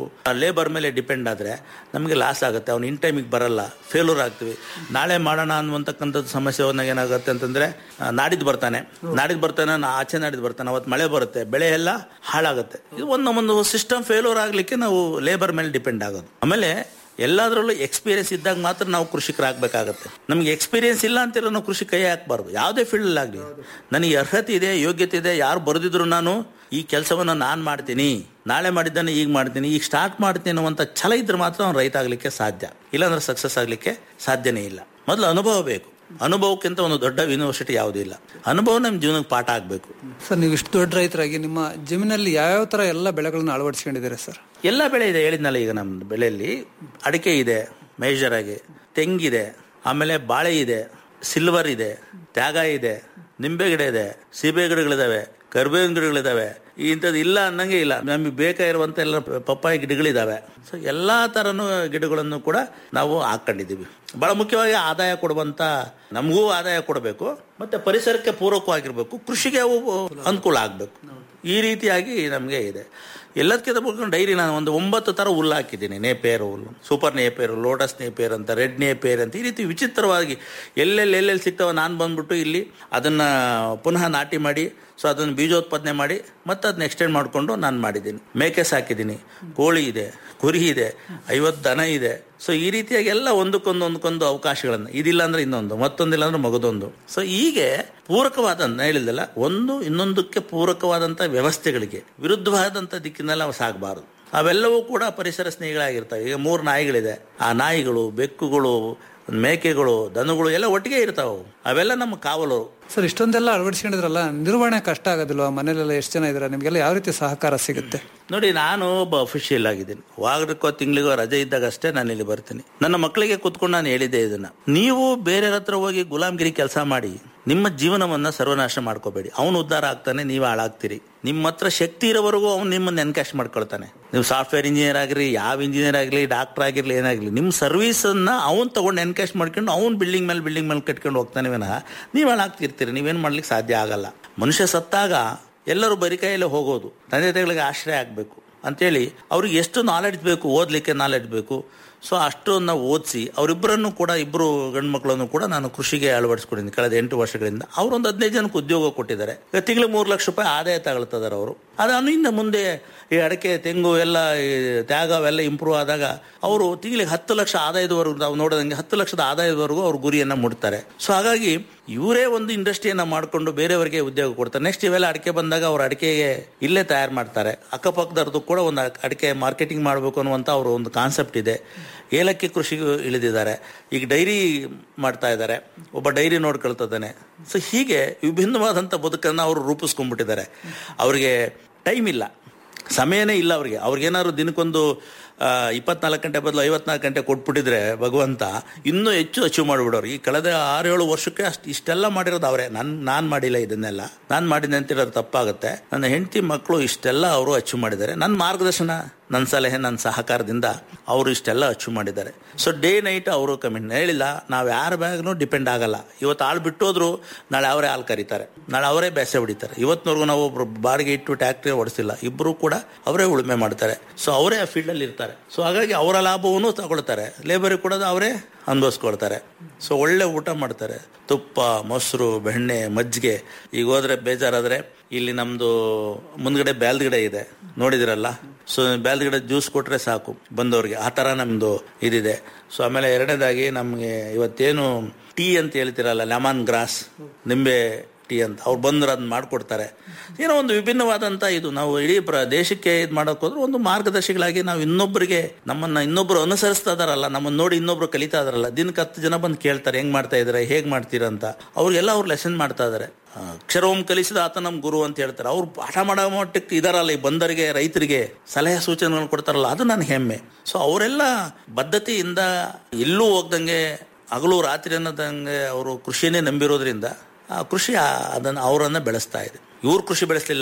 ಲೇಬರ್ ಮೇಲೆ ಡಿಪೆಂಡ್ ಆದರೆ ನಮಗೆ ಲಾಸ್ ಆಗುತ್ತೆ ಅವ್ನು ಇನ್ ಟೈಮಿಗೆ ಬರಲ್ಲ ಫೇಲ್ಯೂರ್ ಆಗ್ತೀವಿ ನಾಳೆ ಮಾಡೋಣ ಅನ್ನುವಂತಕ್ಕಂಥದ್ದು ಸಮಸ್ಯೆ ಹೋದಾಗ ಏನಾಗುತ್ತೆ ಅಂತಂದ್ರೆ ಆ, ನಾಡಿದ್ದು ಬರ್ತಾನೆ ನಾಡಿದ್ದು ಬರ್ತಾನೆ ನಾ ಆಚೆ ನಾಡಿದ್ದು ಬರ್ತಾನೆ ಅವತ್ತು ಮಳೆ ಬರುತ್ತೆ ಬೆಳೆ ಎಲ್ಲ ಹಾಳಾಗುತ್ತೆ ಇದು ಒಂದು ಒಂದು ಸಿಸ್ಟಮ್ ಫೇಲ್ಯೂರ್ ಆಗಲಿಕ್ಕೆ ನಾವು ಲೇಬರ್ ಮೇಲೆ ಡಿಪೆಂಡ್ ಆಗೋದು ಆಮೇಲೆ ಎಲ್ಲದರಲ್ಲೂ ಎಕ್ಸ್ಪೀರಿಯನ್ಸ್ ಇದ್ದಾಗ ಮಾತ್ರ ನಾವು ಕೃಷಿಕರಾಗಬೇಕಾಗತ್ತೆ ನಮಗೆ ಎಕ್ಸ್ಪೀರಿಯನ್ಸ್ ಇಲ್ಲ ಅಂತಿರೋ ನಾವು ಕೃಷಿ ಕೈ ಹಾಕಬಾರ್ದು ಯಾವುದೇ ಫೀಲ್ಡ್ ಆಗಲಿ ನನಗೆ ಅರ್ಹತೆ ಇದೆ ಯೋಗ್ಯತೆ ಇದೆ ಯಾರು ಬರೆದಿದ್ರು ನಾನು ಈ ಕೆಲಸವನ್ನು ನಾನು ಮಾಡ್ತೀನಿ ನಾಳೆ ಮಾಡಿದ್ದಾನೆ ಈಗ ಮಾಡ್ತೀನಿ ಈಗ ಸ್ಟಾರ್ಟ್ ಮಾಡ್ತೀನಿ ಅನ್ನುವಂಥ ಛಲ ಇದ್ರೆ ಮಾತ್ರ ಅವ್ನು ರೈತ ಆಗಲಿಕ್ಕೆ ಸಾಧ್ಯ ಇಲ್ಲಾಂದ್ರೆ ಸಕ್ಸಸ್ ಆಗಲಿಕ್ಕೆ ಸಾಧ್ಯನೇ ಇಲ್ಲ ಮೊದಲು ಅನುಭವ ಬೇಕು ಅನುಭವಕ್ಕಿಂತ ಒಂದು ದೊಡ್ಡ ಯೂನಿವರ್ಸಿಟಿ ಯಾವುದೂ ಇಲ್ಲ ಅನುಭವ ನಮ್ಮ ಜೀವನಕ್ಕೆ ಪಾಠ ಆಗಬೇಕು ಸರ್ ನೀವು ಇಷ್ಟು ದೊಡ್ಡ ರೈತರಾಗಿ ನಿಮ್ಮ ಜಮೀನಲ್ಲಿ ಯಾವ್ಯಾವ ತರ ಎಲ್ಲ ಬೆಳೆಗಳನ್ನ ಅಳವಡಿಸ್ಕೊಂಡಿದ್ದೀರಾ ಸರ್ ಎಲ್ಲ ಬೆಳೆ ಇದೆ ಹೇಳಿದ್ನಲ್ಲ ಈಗ ನಮ್ಮ ಬೆಳೆಯಲ್ಲಿ ಅಡಿಕೆ ಇದೆ ಮೇಜರ್ ಆಗಿ ತೆಂಗಿದೆ ಆಮೇಲೆ ಬಾಳೆ ಇದೆ ಸಿಲ್ವರ್ ಇದೆ ತ್ಯಾಗ ಇದೆ ನಿಂಬೆ ಗಿಡ ಇದೆ ಸೀಬೆ ಗಿಡಗಳಿದಾವೆ ಕರ್ಬೇವಿನ ಗಿಡಗಳಿದಾವೆ ಇಂಥದ್ದು ಇಲ್ಲ ಅನ್ನಂಗೆ ಇಲ್ಲ ನಮಗೆ ಬೇಕಾಗಿರುವಂತ ಎಲ್ಲ ಪಪ್ಪಾಯಿ ಗಿಡಗಳಿದಾವೆ ಸೊ ಎಲ್ಲಾ ತರನು ಗಿಡಗಳನ್ನು ಕೂಡ ನಾವು ಹಾಕೊಂಡಿದ್ದೀವಿ ಬಹಳ ಮುಖ್ಯವಾಗಿ ಆದಾಯ ಕೊಡುವಂತ ನಮಗೂ ಆದಾಯ ಕೊಡಬೇಕು ಮತ್ತೆ ಪರಿಸರಕ್ಕೆ ಪೂರಕವಾಗಿರ್ಬೇಕು ಕೃಷಿಗೆ ಅವು ಅನುಕೂಲ ಆಗಬೇಕು ಈ ರೀತಿಯಾಗಿ ನಮಗೆ ಇದೆ ಎಲ್ಲದಕ್ಕಿಂತ ಮುಖ್ಯ ಡೈರಿ ನಾನು ಒಂದು ಒಂಬತ್ತು ತರ ಹುಲ್ಲು ಹಾಕಿದ್ದೀನಿ ನೇಪೇರು ಹುಲ್ಲು ಸೂಪರ್ ನೇಪೇರು ಲೋಟಸ್ ನೇಪೇರ್ ಅಂತ ರೆಡ್ ನೇಪೇರ್ ಅಂತ ಈ ರೀತಿ ವಿಚಿತ್ರವಾಗಿ ಎಲ್ಲೆಲ್ಲಿ ಎಲ್ಲೆಲ್ಲಿ ಸಿಗ್ತಾವ ನಾನು ಬಂದ್ಬಿಟ್ಟು ಇಲ್ಲಿ ಅದನ್ನ ಪುನಃ ನಾಟಿ ಮಾಡಿ ಸೊ ಅದನ್ನು ಬೀಜೋತ್ಪಾದನೆ ಮಾಡಿ ಮತ್ತೆ ಅದನ್ನ ಎಕ್ಸ್ಟೆಂಡ್ ಮಾಡಿಕೊಂಡು ನಾನು ಮಾಡಿದ್ದೀನಿ ಮೇಕೆ ಸಾಕಿದ್ದೀನಿ ಕೋಳಿ ಇದೆ ಕುರಿ ಇದೆ ಐವತ್ತು ದನ ಇದೆ ಸೊ ಈ ರೀತಿಯಾಗಿ ಎಲ್ಲ ಒಂದಕ್ಕೊಂದು ಒಂದಕ್ಕೊಂದು ಅವಕಾಶಗಳನ್ನು ಇದಿಲ್ಲ ಅಂದ್ರೆ ಇನ್ನೊಂದು ಮತ್ತೊಂದಿಲ್ಲ ಅಂದ್ರೆ ಮಗದೊಂದು ಸೊ ಹೀಗೆ ಪೂರಕವಾದಂತ ಹೇಳಿದಲ್ಲ ಒಂದು ಇನ್ನೊಂದಕ್ಕೆ ಪೂರಕವಾದಂಥ ವ್ಯವಸ್ಥೆಗಳಿಗೆ ವಿರುದ್ಧವಾದಂಥ ದಿಕ್ಕಿನಲ್ಲಿ ನಾವು ಸಾಗಬಾರದು ಅವೆಲ್ಲವೂ ಕೂಡ ಪರಿಸರ ಸ್ನೇಹಿಗಳಾಗಿರ್ತವೆ ಈಗ ಮೂರು ನಾಯಿಗಳಿದೆ ಆ ನಾಯಿಗಳು ಬೆಕ್ಕುಗಳು ಮೇಕೆಗಳು ದನಗಳು ಎಲ್ಲ ಒಟ್ಟಿಗೆ ಇರ್ತಾವೆ ಅವು. ಅವೆಲ್ಲ ನಮ್ಮ ಕಾವಲು ಸರ್ ಇಷ್ಟೊಂದೆಲ್ಲ ಅಳವಡಿಸ್ಕೊಂಡಿದ್ರಲ್ಲ ನಿರ್ವಹಣೆ ಕಷ್ಟ ಆಗೋದಿಲ್ವಾ ಮನೇಲೆಲ್ಲ ಎಷ್ಟು ಜನ ಇದ್ದೀರಾ ನಿಮ್ಗೆಲ್ಲ ಯಾವ ರೀತಿ ಸಹಕಾರ ಸಿಗುತ್ತೆ ನೋಡಿ ನಾನು ಒಬ್ಬ ಅಫಿಷಿಯಲ್ ಆಗಿದ್ದೀನಿ ವಾರಕ್ಕೋ ತಿಂಗಳಿಗೋ ರಜೆ ಇದ್ದಾಗ ಅಷ್ಟೇ ನಾನು ಇಲ್ಲಿ ಬರ್ತೀನಿ ನನ್ನ ಮಕ್ಕಳಿಗೆ ಕೂತ್ಕೊಂಡು ನಾನು ಹೇಳಿದ್ದೆ ಇದನ್ನ ನೀವು ಬೇರೆ ಹತ್ರ ಹೋಗಿ ಗುಲಾಮ್ಗಿರಿ ಕೆಲಸ ಮಾಡಿ ನಿಮ್ಮ ಜೀವನವನ್ನ ಸರ್ವನಾಶ ಮಾಡ್ಕೋಬೇಡಿ ಅವನು ಉದ್ಧಾರ ಆಗ್ತಾನೆ ನೀವು ಹಾಳಾಗ್ತೀರಿ ನಿಮ್ಮ ಹತ್ರ ಶಕ್ತಿ ಇರೋವರೆಗೂ ಅವ್ನು ನಿಮ್ಮನ್ನ ಎನ್ಕ್ಯಾಶ್ ಮಾಡ್ಕೊಳ್ತಾನೆ ನೀವು ಸಾಫ್ಟ್ವೇರ್ ಇಂಜಿನಿಯರ್ ಆಗಿರಿ ಯಾವ ಇಂಜಿನಿಯರ್ ಆಗಲಿ ಡಾಕ್ಟರ್ ಆಗಿರ್ಲಿ ಏನಾಗಲಿ ನಿಮ್ಮ ಸರ್ವಿಸ್ ಅನ್ನ ಅವ್ನು ತಗೊಂಡು ಎನ್ಕ್ಯಾಶ್ ಮಾಡ್ಕೊಂಡು ಅವ್ನು ಬಿಲ್ಡಿಂಗ್ ಮೇಲೆ ಬಿಲ್ಡಿಂಗ್ ಮೇಲೆ ಕಟ್ಕೊಂಡು ಹೋಗ್ತಾನೆ ವಿನಃ ನೀವು ಹಾಳಾಗ್ತಿರ್ತೀರಿ ನೀವೇನು ಮಾಡ್ಲಿಕ್ಕೆ ಸಾಧ್ಯ ಆಗಲ್ಲ ಮನುಷ್ಯ ಸತ್ತಾಗ ಎಲ್ಲರೂ ಬರಿಕೈಯಲ್ಲೇ ಹೋಗೋದು ತಂದೆ ತಾಯಿಗಳಿಗೆ ಆಶ್ರಯ ಆಗಬೇಕು ಅಂತೇಳಿ ಅವ್ರಿಗೆ ಎಷ್ಟು ನಾಲೆಡ್ಜ್ ಬೇಕು ಓದಲಿಕ್ಕೆ ನಾಲೆಡ್ಜ್ ಬೇಕು ಸೊ ಅಷ್ಟನ್ನ ಓದಿಸಿ ಅವರಿಬ್ಬರನ್ನು ಕೂಡ ಇಬ್ಬರು ಗಂಡು ಮಕ್ಕಳನ್ನು ಕೂಡ ನಾನು ಕೃಷಿಗೆ ಅಳವಡಿಸ್ಕೊಂಡಿದ್ದೀನಿ ಕಳೆದ ಎಂಟು ವರ್ಷಗಳಿಂದ ಅವರೊಂದು ಹದಿನೈದು ಜನಕ್ಕೆ ಉದ್ಯೋಗ ಕೊಟ್ಟಿದ್ದಾರೆ ಈಗ ತಿಂಗಳಿಗೆ ಮೂರು ಲಕ್ಷ ರೂಪಾಯಿ ಆದಾಯ ತಗೊಳ್ತಿದ್ದಾರೆ ಅವರು ಅದನ್ನು ಇನ್ನು ಮುಂದೆ ಈ ಅಡಕೆ ತೆಂಗು ಎಲ್ಲ ಈ ತ್ಯಾಗ ಅವೆಲ್ಲ ಇಂಪ್ರೂವ್ ಆದಾಗ ಅವರು ತಿಂಗಳಿಗೆ ಹತ್ತು ಲಕ್ಷ ಆದಾಯದವರೆಗೂ ನಾವು ನೋಡೋದಂಗೆ ಹತ್ತು ಲಕ್ಷದ ಆದಾಯದವರೆಗೂ ಅವ್ರ ಗುರಿಯನ್ನ ಮುಟ್ತಾರೆ ಸೊ ಹಾಗಾಗಿ ಇವರೇ ಒಂದು ಇಂಡಸ್ಟ್ರಿಯನ್ನ ಮಾಡಿಕೊಂಡು ಬೇರೆಯವರಿಗೆ ಉದ್ಯೋಗ ಕೊಡ್ತಾರೆ ನೆಕ್ಸ್ಟ್ ಇವೆಲ್ಲ ಅಡಿಕೆ ಬಂದಾಗ ಅವ್ರ ಅಡಿಕೆಗೆ ಇಲ್ಲೇ ತಯಾರು ಮಾಡ್ತಾರೆ ಅಕ್ಕಪಕ್ಕದವ್ರದ್ದು ಕೂಡ ಒಂದು ಅಡಿಕೆ ಮಾರ್ಕೆಟಿಂಗ್ ಮಾಡಬೇಕು ಅನ್ನುವಂಥ ಅವ್ರ ಒಂದು ಕಾನ್ಸೆಪ್ಟ್ ಇದೆ ಏಲಕ್ಕಿ ಕೃಷಿಗೂ ಇಳಿದಿದ್ದಾರೆ ಈಗ ಡೈರಿ ಮಾಡ್ತಾ ಇದ್ದಾರೆ ಒಬ್ಬ ಡೈರಿ ನೋಡ್ಕೊಳ್ತಿದ್ದಾನೆ ಸೊ ಹೀಗೆ ವಿಭಿನ್ನವಾದಂಥ ಬದುಕನ್ನು ಅವರು ರೂಪಿಸ್ಕೊಂಡ್ಬಿಟ್ಟಿದ್ದಾರೆ ಅವರಿಗೆ ಟೈಮ್ ಇಲ್ಲ ಸಮಯನೇ ಇಲ್ಲ ಅವ್ರಿಗೆ ಅವ್ರಿಗೇನಾದ್ರು ದಿನಕ್ಕೊಂದು ಇಪ್ಪತ್ನಾಲ್ಕು ಗಂಟೆ ಬದಲು ಐವತ್ನಾಲ್ಕು ಗಂಟೆ ಕೊಟ್ಬಿಟ್ಟಿದ್ರೆ ಭಗವಂತ ಇನ್ನೂ ಹೆಚ್ಚು ಅಚೀವ್ ಮಾಡಿಬಿಡೋರು ಈ ಕಳೆದ ಆರೇಳು ವರ್ಷಕ್ಕೆ ಅಷ್ಟು ಇಷ್ಟೆಲ್ಲ ಮಾಡಿರೋದು ಅವರೇ ನನ್ ನಾನು ಮಾಡಿಲ್ಲ ಇದನ್ನೆಲ್ಲ ನಾನು ಮಾಡಿದ್ದೆ ಅಂತಿರೋದು ತಪ್ಪಾಗುತ್ತೆ ನನ್ನ ಹೆಂಡತಿ ಮಕ್ಕಳು ಇಷ್ಟೆಲ್ಲ ಅವರು ಅಚೀವ್ ಮಾಡಿದ್ದಾರೆ ನನ್ನ ಮಾರ್ಗದರ್ಶನ ನನ್ನ ಸಲಹೆ ನನ್ನ ಸಹಕಾರದಿಂದ ಅವರು ಇಷ್ಟೆಲ್ಲ ಅಚೀವ್ ಮಾಡಿದ್ದಾರೆ ಸೊ ಡೇ ನೈಟ್ ಅವರು ಕಮಿಟ್ ಹೇಳಿಲ್ಲ ನಾವು ಯಾರ ಬ್ಯಾಗ್ನೂ ಡಿಪೆಂಡ್ ಆಗಲ್ಲ ಇವತ್ತು ಆಳು ಬಿಟ್ಟೋದ್ರು ನಾಳೆ ಅವರೇ ಹಾಲು ಕರೀತಾರೆ ನಾಳೆ ಅವರೇ ಬೇಸೆ ಹೊಡಿತಾರೆ ಇವತ್ತಿನವರೆಗೂ ನಾವು ಒಬ್ರು ಬಾಡಿಗೆ ಇಟ್ಟು ಟ್ಯಾಕ್ಟ್ರಿ ಓಡಿಸಿಲ್ಲ ಇಬ್ಬರು ಕೂಡ ಅವರೇ ಉಳುಮೆ ಮಾಡ್ತಾರೆ ಸೊ ಅವರೇ ಆ ಫೀಲ್ಡಲ್ಲಿ ಇರ್ತಾರೆ ಸೊ ಹಾಗಾಗಿ ಅವರ ಲಾಭವನ್ನು ತಗೊಳ್ತಾರೆ ಲೇಬರಿಗೆ ಕೂಡ ಅವರೇ ಅನುಭವಿಸ್ಕೊಳ್ತಾರೆ ಸೊ ಒಳ್ಳೆ ಊಟ ಮಾಡ್ತಾರೆ ತುಪ್ಪ ಮೊಸರು ಬೆಣ್ಣೆ ಮಜ್ಜಿಗೆ ಈಗ ಹೋದ್ರೆ ಬೇಜಾರಾದ್ರೆ ಇಲ್ಲಿ ನಮ್ದು ಮುಂದ್ಗಡೆ ಬ್ಯಾಲ್ದ ಗಿಡ ಇದೆ ನೋಡಿದಿರಲ್ಲ ಸೊ ಬ್ಯಾಲ್ದ ಗಿಡ ಜ್ಯೂಸ್ ಕೊಟ್ರೆ ಸಾಕು ಬಂದವ್ರಿಗೆ ಆ ತರ ನಮ್ದು ಇದಿದೆ ಸೊ ಆಮೇಲೆ ಎರಡನೇದಾಗಿ ನಮ್ಗೆ ಇವತ್ತೇನು ಟೀ ಅಂತ ಹೇಳ್ತಿರಲ್ಲ ಲೆಮನ್ ಗ್ರಾಸ್ ನಿಂಬೆ ಟೀ ಅಂತ ಅವ್ರು ಬಂದ್ರೆ ಅದನ್ನ ಮಾಡ್ಕೊಡ್ತಾರೆ ಏನೋ ಒಂದು ವಿಭಿನ್ನವಾದಂತ ಇದು ನಾವು ಇಡೀ ಪ್ರ ದೇಶಕ್ಕೆ ಇದು ಮಾಡೋಕೆ ಹೋದ್ರೆ ಒಂದು ಮಾರ್ಗದರ್ಶಿಗಳಾಗಿ ನಾವು ಇನ್ನೊಬ್ಬರಿಗೆ ನಮ್ಮನ್ನ ಇನ್ನೊಬ್ರು ಅನುಸರಿಸ್ತಾ ಇದಾರಲ್ಲ ನಮ್ಮನ್ನ ನೋಡಿ ಇನ್ನೊಬ್ರು ಕಲಿತಾ ಇದಾರಲ್ಲ ದಿನಕ್ಕೆ ಹತ್ತು ಜನ ಬಂದು ಕೇಳ್ತಾರೆ ಹೆಂಗ್ ಮಾಡ್ತಾ ಇದಾರೆ ಹೇಗ್ ಮಾಡ್ತೀರಾ ಅಂತ ಅವ್ರಿಗೆಲ್ಲ ಅವ್ರು ಲೆಸನ್ ಮಾಡ್ತಾ ಇದಾರೆ ಅಕ್ಷರವಂ ಕಲಿಸಿದ ಆತ ನಮ್ ಗುರು ಅಂತ ಹೇಳ್ತಾರೆ ಅವ್ರು ಪಾಠ ಮಾಡೋ ಮಟ್ಟಕ್ಕೆ ಇದಾರಲ್ಲ ಈ ಬಂದರಿಗೆ ರೈತರಿಗೆ ಸಲಹೆ ಸೂಚನೆಗಳು ಕೊಡ್ತಾರಲ್ಲ ಅದು ನನ್ನ ಹೆಮ್ಮೆ ಸೊ ಅವರೆಲ್ಲ ಬದ್ಧತೆಯಿಂದ ಎಲ್ಲೂ ಹೋಗ್ದಂಗೆ ಹಗಲು ರಾತ್ರಿ ಅನ್ನೋದಂಗೆ ಅವರು ಕೃಷಿಯನ್ನೇ ನಂಬಿರೋದ್ರಿಂದ ಆ ಕೃಷಿ ಆ- ಅದನ್ನ ಅವರನ್ನ ಬೆಳೆಸ್ತಾ ಇದೆ ಇವ್ರು ಕೃಷಿ ಬೆಳೆಸಲಿಲ್ಲ